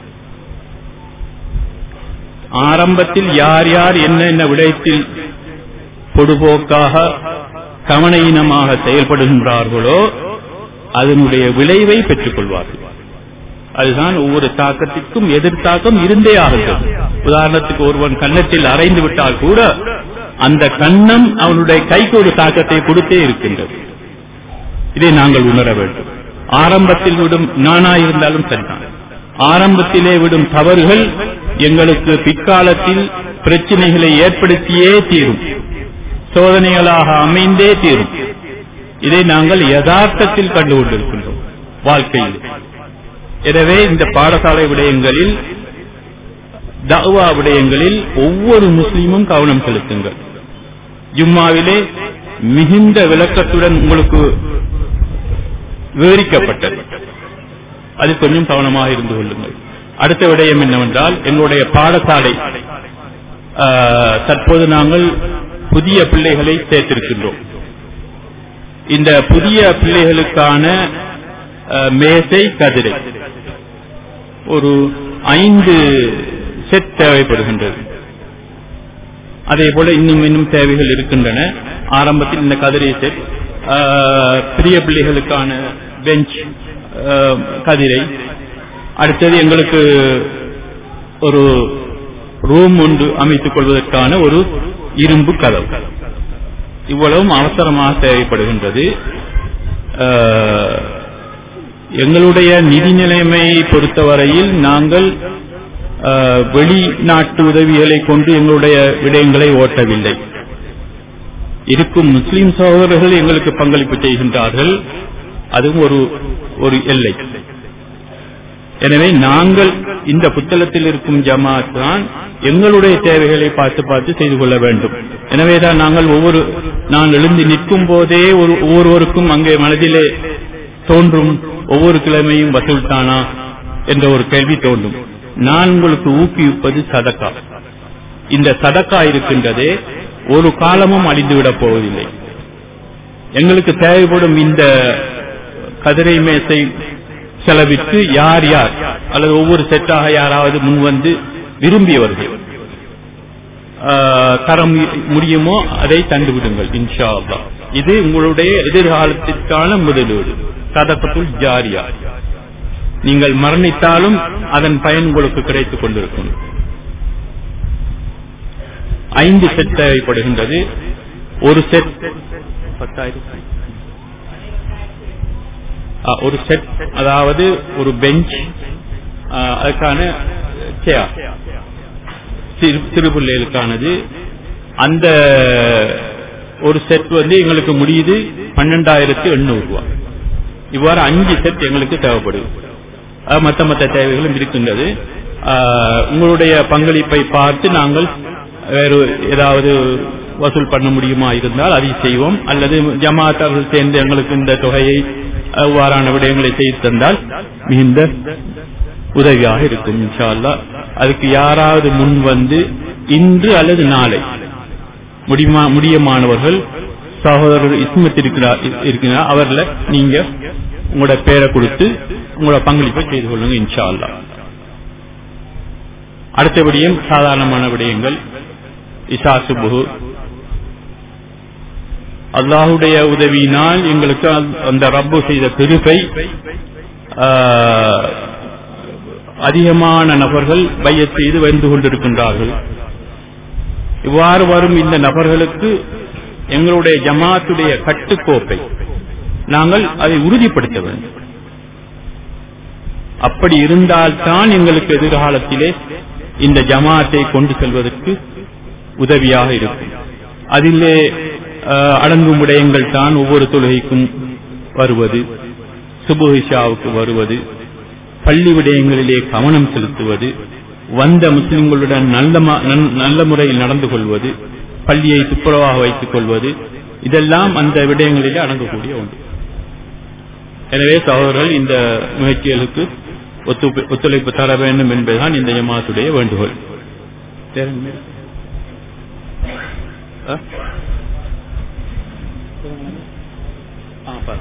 ஆரம்பத்தில் யார் யார் என்ன என்ன விடயத்தில் பொடுபோக்காக கவனையினமாக செயல்படுகின்றார்களோ அதனுடைய விளைவை பெற்றுக் கொள்வார்கள் அதுதான் ஒவ்வொரு தாக்கத்திற்கும் எதிர்த்தாக்கம் இருந்தே ஆகின்றது உதாரணத்துக்கு ஒருவன் கன்னத்தில் அரைந்து விட்டால் கூட அந்த கன்னம் அவனுடைய கைக்கு ஒரு தாக்கத்தை கொடுத்தே இருக்கின்றது இதை நாங்கள் உணர வேண்டும் ஆரம்பத்தில் விடும் நானா இருந்தாலும் சரிதான் ஆரம்பத்திலே விடும் தவறுகள் எங்களுக்கு பிற்காலத்தில் பிரச்சனைகளை ஏற்படுத்தியே தீரும் சோதனைகளாக அமைந்தே தீரும் இதை நாங்கள் யதார்த்தத்தில் கண்டுகொண்டிருக்கின்றோம் வாழ்க்கையில் எனவே இந்த பாடசாலை விடயங்களில் தவா விடயங்களில் ஒவ்வொரு முஸ்லீமும் கவனம் செலுத்துங்கள் ஜும்மாவிலே மிகுந்த விளக்கத்துடன் உங்களுக்கு விவரிக்கப்பட்டது அது கொஞ்சம் கவனமாக இருந்து கொள்ளுங்கள் அடுத்த விடயம் என்னவென்றால் எங்களுடைய பாடசாலை ஆ, தற்போது நாங்கள் புதிய பிள்ளைகளை சேர்த்திருக்கின்றோம் இந்த புதிய பிள்ளைகளுக்கான ஆ, மேசை கதிரை ஒரு ஐந்து செட் தேவைப்படுகின்றது அதே போல இன்னும் இன்னும் தேவைகள் இருக்கின்றன ஆரம்பத்தில் இந்த கதிரை செட் ஆ, பெரிய பிள்ளைகளுக்கான பெஞ்ச் கதிரை அடுத்தது எங்களுக்கு ஒரு ரூம் ஒன்று அமைத்துக் கொள்வதற்கான ஒரு இரும்பு கதவு இவ்வளவும் அவசரமாக தேவைப்படுகின்றது ஆஹ், எங்களுடைய நிதி நிலைமையை பொறுத்தவரையில் நாங்கள் ஆஹ், வெளிநாட்டு உதவிகளை கொண்டு எங்களுடைய விடயங்களை ஓட்டவில்லை இருக்கும் முஸ்லிம் சகோதரர்கள் எங்களுக்கு பங்களிப்பு செய்கின்றார்கள் அதுவும் ஒரு ஒரு எல்லை எனவே நாங்கள் இந்த புத்தகத்தில் இருக்கும் ஜமாத் தான் எங்களுடைய தேவைகளை பார்த்து பார்த்து செய்து கொள்ள வேண்டும் எனவேதான் நாங்கள் ஒவ்வொரு நான் எழுந்து நிற்கும் போதே ஒரு ஒவ்வொருவருக்கும் அங்கே மனதிலே தோன்றும் ஒவ்வொரு கிழமையும் வசூல் தானா என்ற ஒரு கேள்வி தோன்றும் நான் உங்களுக்கு ஊக்குவிப்பது சதக்கா இந்த சதக்கா இருக்கின்றதே ஒரு காலமும் அழிந்துவிடப் போவதில்லை எங்களுக்கு தேவைப்படும் இந்த கதிரை மேசை செலவிட்டு யார் யார் அல்லது ஒவ்வொரு செட்டாக யாராவது முன்வந்து விரும்பியவர்கள் ஆஹ், தர மு- முடியுமோ அதை தந்துவிடுங்கள் இன்ஷா அல்லாஹ் இது உங்களுடைய எதிர்காலத்திற்கான முதலீடு சதகத்துல் ஜாரியா நீங்கள் மரணித்தாலும் அதன் பயன் உங்களுக்கு கிடைத்துக் கொண்டிருக்கும் ஐந்து செட் தேவைப்படுகின்றது ஒரு செட் பத்தாயிரம் ஆ, ஒரு செட் அதாவது ஒரு பெஞ்ச் அதுக்கான சேர் சிறு சிறுபிள்ளைகளுக்கானது அந்த ஒரு செட் வந்து எங்களுக்கு முடியுது பன்னெண்டாயிரத்தி எண்ணூறு ரூபாய் இவ்வாறு அஞ்சு செட் எங்களுக்கு தேவைப்படுது அது மற்ற மற்ற தேவைகளும் இருக்கின்றது ஆ, உங்களுடைய பங்களிப்பை பார்த்து நாங்கள் வேறு ஏதாவது வசூல் பண்ண முடியுமா இருந்தால் அதை செய்வோம் அல்லது ஜமாத் அவர்கள் சேர்ந்து எங்களுக்கு இந்த தொகையை அவ்வாறான விடயங்களை செய்து தந்தால் மிகுந்த உதவியாக இருக்கும் இன்ஷா அல்லாஹ் அதுக்கு யாராவது முன் வந்து இன்று அல்லது நாளை முடியுமா முடியமானவர்கள் சகோதரர் இஸ்மத் இருக்கிறார் இருக்கிறார் அவர்ல நீங்க உங்களோட பேரை கொடுத்து உங்களோட பங்களிப்பை செய்து கொள்ளுங்க இன்ஷா அல்லாஹ் அடுத்த விடயம் சாதாரணமான விடயங்கள் இசா சுபுகு அல்லாஹுடைய உதவியினால் எங்களுக்கு அந்த- அந்த ரப்பு செய்த கிருபை ஆஹ், அதிகமான நபர்கள் பையத் செய்து வந்து கொண்டிருக்கின்றார்கள் இவ்வாறு வரும் இந்த நபர்களுக்கு எங்களுடைய ஜமாத்துடைய கட்டுக்கோப்பை நாங்கள் அதை உறுதிப்படுத்த வேண்டும் அப்படி இருந்தால்தான் எங்களுக்கு எதிர்காலத்திலே இந்த ஜமாத்தை கொண்டு செல்வதற்கு உதவியாக இருக்கும் அதிலே அஹ், அடங்கும் விடயங்கள் தான் ஒவ்வொரு தொழுகைக்கும் வருவது சுபுஹிஷாவுக்கு வருவது பள்ளி விடயங்களிலே கவனம் செலுத்துவது வந்த முஸ்லிம்களுடன் நல்ல ம- நன்- நல்ல முறையில் நடந்து கொள்வது பள்ளியை துப்புரவாக வைத்துக் கொள்வது இதெல்லாம் அந்த விடயங்களிலே அடங்கக்கூடிய ஒன்று எனவே சகோதரர்கள் இந்த முயற்சிகளுக்கு ஒத்துழைப்பு ஒத்துழைப்பு தர வேண்டும் என்பதுதான் இந்த ஜமாத்துடைய வேண்டுகோள் வேற என்ன? ஆ? ஆ, பாரு.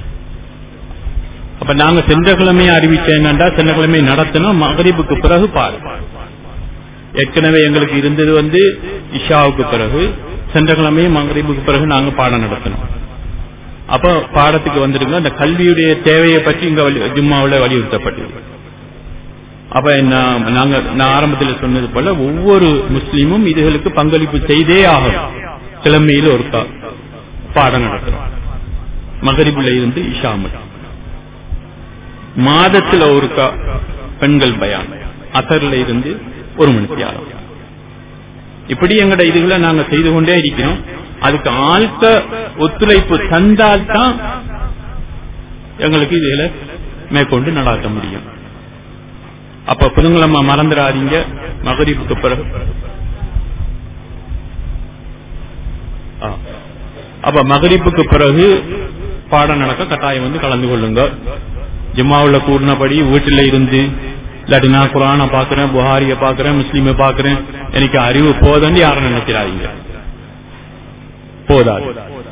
அப்ப நாங்க சென்ற கிழமையை அறிவிச்ச என்னண்டா சென்ற கிழமை நடத்தினோம் மகரிபுக்கு பிறகு பாரு ஏற்கனவே எங்களுக்கு இருந்தது வந்து இஷாவுக்கு பிறகு சென்ற கிழமையும் மகரிபுக்கு பிறகு நாங்க பாடம் நடத்தினோம் அப்ப பாடத்துக்கு வந்துருங்க அந்த கல்வியுடைய தேவையை பற்றி இங்க வலி- ஜும்மாவுல வலியுறுத்தப்பட்டது அப்ப நான் நாங்க நான் ஆரம்பத்தில் சொன்னது போல ஒவ்வொரு முஸ்லீமும் இதுகளுக்கு பங்களிப்பு செய்தே ஆகும் கிழமையில் ஒரு கா- பாடம் நடத்துறோம் மகரிபுல இருந்து இஷா மட்டும் மாதத்துல ஒரு கா- பெண்கள் பயான் அசர்ல இருந்து ஒரு மணிக்கு ஆகும் இப்படி எங்கட இதுகளை நாங்க செய்து கொண்டே இருக்கிறோம் அதுக்கு ஆழ்த்த ஒத்துழைப்பு தந்தால்தான் எங்களுக்கு இதுகளை மேற்கொண்டு நடாத்த முடியும் அப்ப புதுங்கிழமை மறந்துடாதீங்க மகரிப்புக்கு பிறகு ஆ. அப்ப மகரிப்புக்கு பிறகு பாடம் நடக்க கட்டாயம் வந்து கலந்து கொள்ளுங்க ஜும்மாவுல கூடினபடி வீட்டுல இருந்து இல்லாட்டி நான் குரானை பாக்குறேன் புகாரிய பாக்குறேன் முஸ்லீமை பாக்குறேன் எனக்கு அறிவு போதன்னு யாரும் நினைக்கிறாங்க போதாது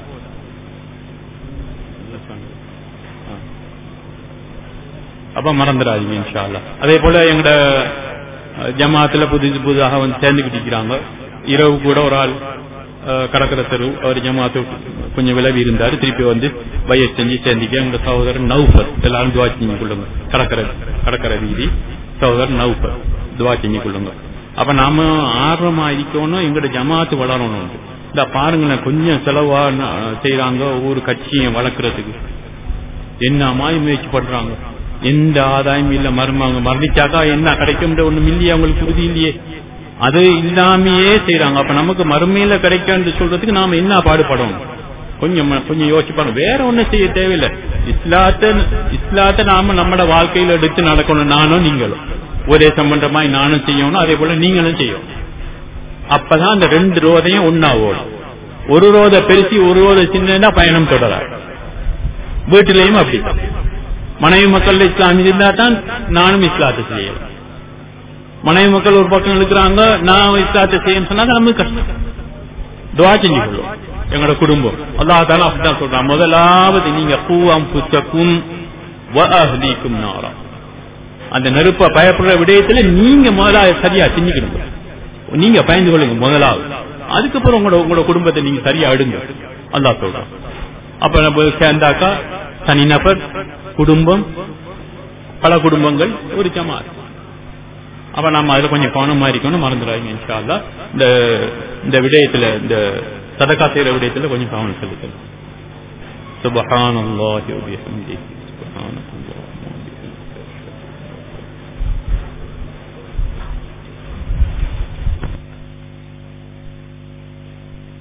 அப்ப மறந்துடாதீங்க இன்ஷா அல்லாஹ் அதே போல எங்கட அஹ், ஜமாத்துல புதுசு புதுதாக வந்து சேர்ந்துக்கிட்டு இருக்கிறாங்க இரவு கூட ஒரு ஆள் அஹ், கடற்கர தெரு அவர் ஜமாத்து கொஞ்சம் விலகி இருந்தாரு திருப்பி வந்து பைய செஞ்சு சேர்ந்துக்க எங்க சகோதரர் நௌஃபர் எல்லாரும் துவா செஞ்சு கொள்ளுங்க கடற்கரை கடற்கரை வீதி சகோதரர் நௌஃபர் துவா செஞ்சு கொள்ளுங்க அப்ப நாம ஆர்வமா இருக்கணும் எங்கட ஜமாத்து வளரணும் இந்த பாருங்களேன் கொஞ்சம் செலவா ந- செய்யறாங்க ஒவ்வொரு கட்சியும் வளர்க்கறதுக்கு என்ன மாய் முயற்சி பண்றாங்க எந்த ஆதாயம் இல்ல மருமாங்க மரணிச்சாக்கா என்ன கிடைக்கும் ஒண்ணும் இல்லையே அவங்களுக்கு உறுதி இல்லையே அது இல்லாமையே செய்யறாங்க அப்ப நமக்கு மறுமையில கிடைக்கும் சொல்றதுக்கு நாம என்ன பாடுபடணும் கொஞ்சம் ம- கொஞ்சம் யோசிச்சு பாருங்க வேற ஒண்ணும் செய்ய தேவையில்லை இஸ்லாத்தை இஸ்லாத்தை நாம நம்மட வாழ்க்கையில எடுத்து நடக்கணும் நானும் நீங்களும் ஒரே சம்பந்தமாய் நானும் செய்யணும் அதே போல நீங்களும் செய்யணும் அப்பதான் அந்த ரெண்டு ரோதையும் ஒன்னா ஓடும் ஒரு ரோத பெருசி ஒரு ரோத சின்னதா பயணம் தொடராது வீட்டிலையும் அப்படி மனைவி மக்கள் இஸ்லாம் இருந்தா தான் நானும் இஸ்லாத்தை செய்யலாம் மனைவி மக்கள் ஒரு பக்கம் இருக்கிறாங்க நான் இஸ்லாத்தை செய்யணும் சொன்னா நமக்கு கஷ்டம் துவா செஞ்சு கொள்ளும் எங்களோட குடும்பம் அல்லாஹால அப்படிதான் சொல்றான் முதலாவது நீங்க பூவம் புத்தக்கும் வஅஹ்லீக்கும் நாரா அந்த நெருப்ப பயப்படுற விடயத்துல நீங்க முதலாவது சரியா செஞ்சுக்கணும் நீங்க பயந்து கொள்ளுங்க முதலாவது அதுக்கப்புறம் உங்களோட உங்களோட குடும்பத்தை நீங்க சரியா அடுங்க அல்லாஹ் சொல்றான் அப்ப நம்ம சேர்ந்தாக்கா தனிநபர் குடும்பம் பல குடும்பங்கள் ஒரு ஜமாத் அப்ப நம்ம அதுல கொஞ்சம் கவனமா இருக்கணும் மறந்துடாதீங்க இன்ஷா அல்லாஹ் இந்த இந்த விடயத்துல இந்த சதக்கா செய்யற விடயத்துல கொஞ்சம் கவனம் செலுத்தணும் சுபஹானல்லாஹி வபிஹம்திஹி சுபஹானல்லாஹ்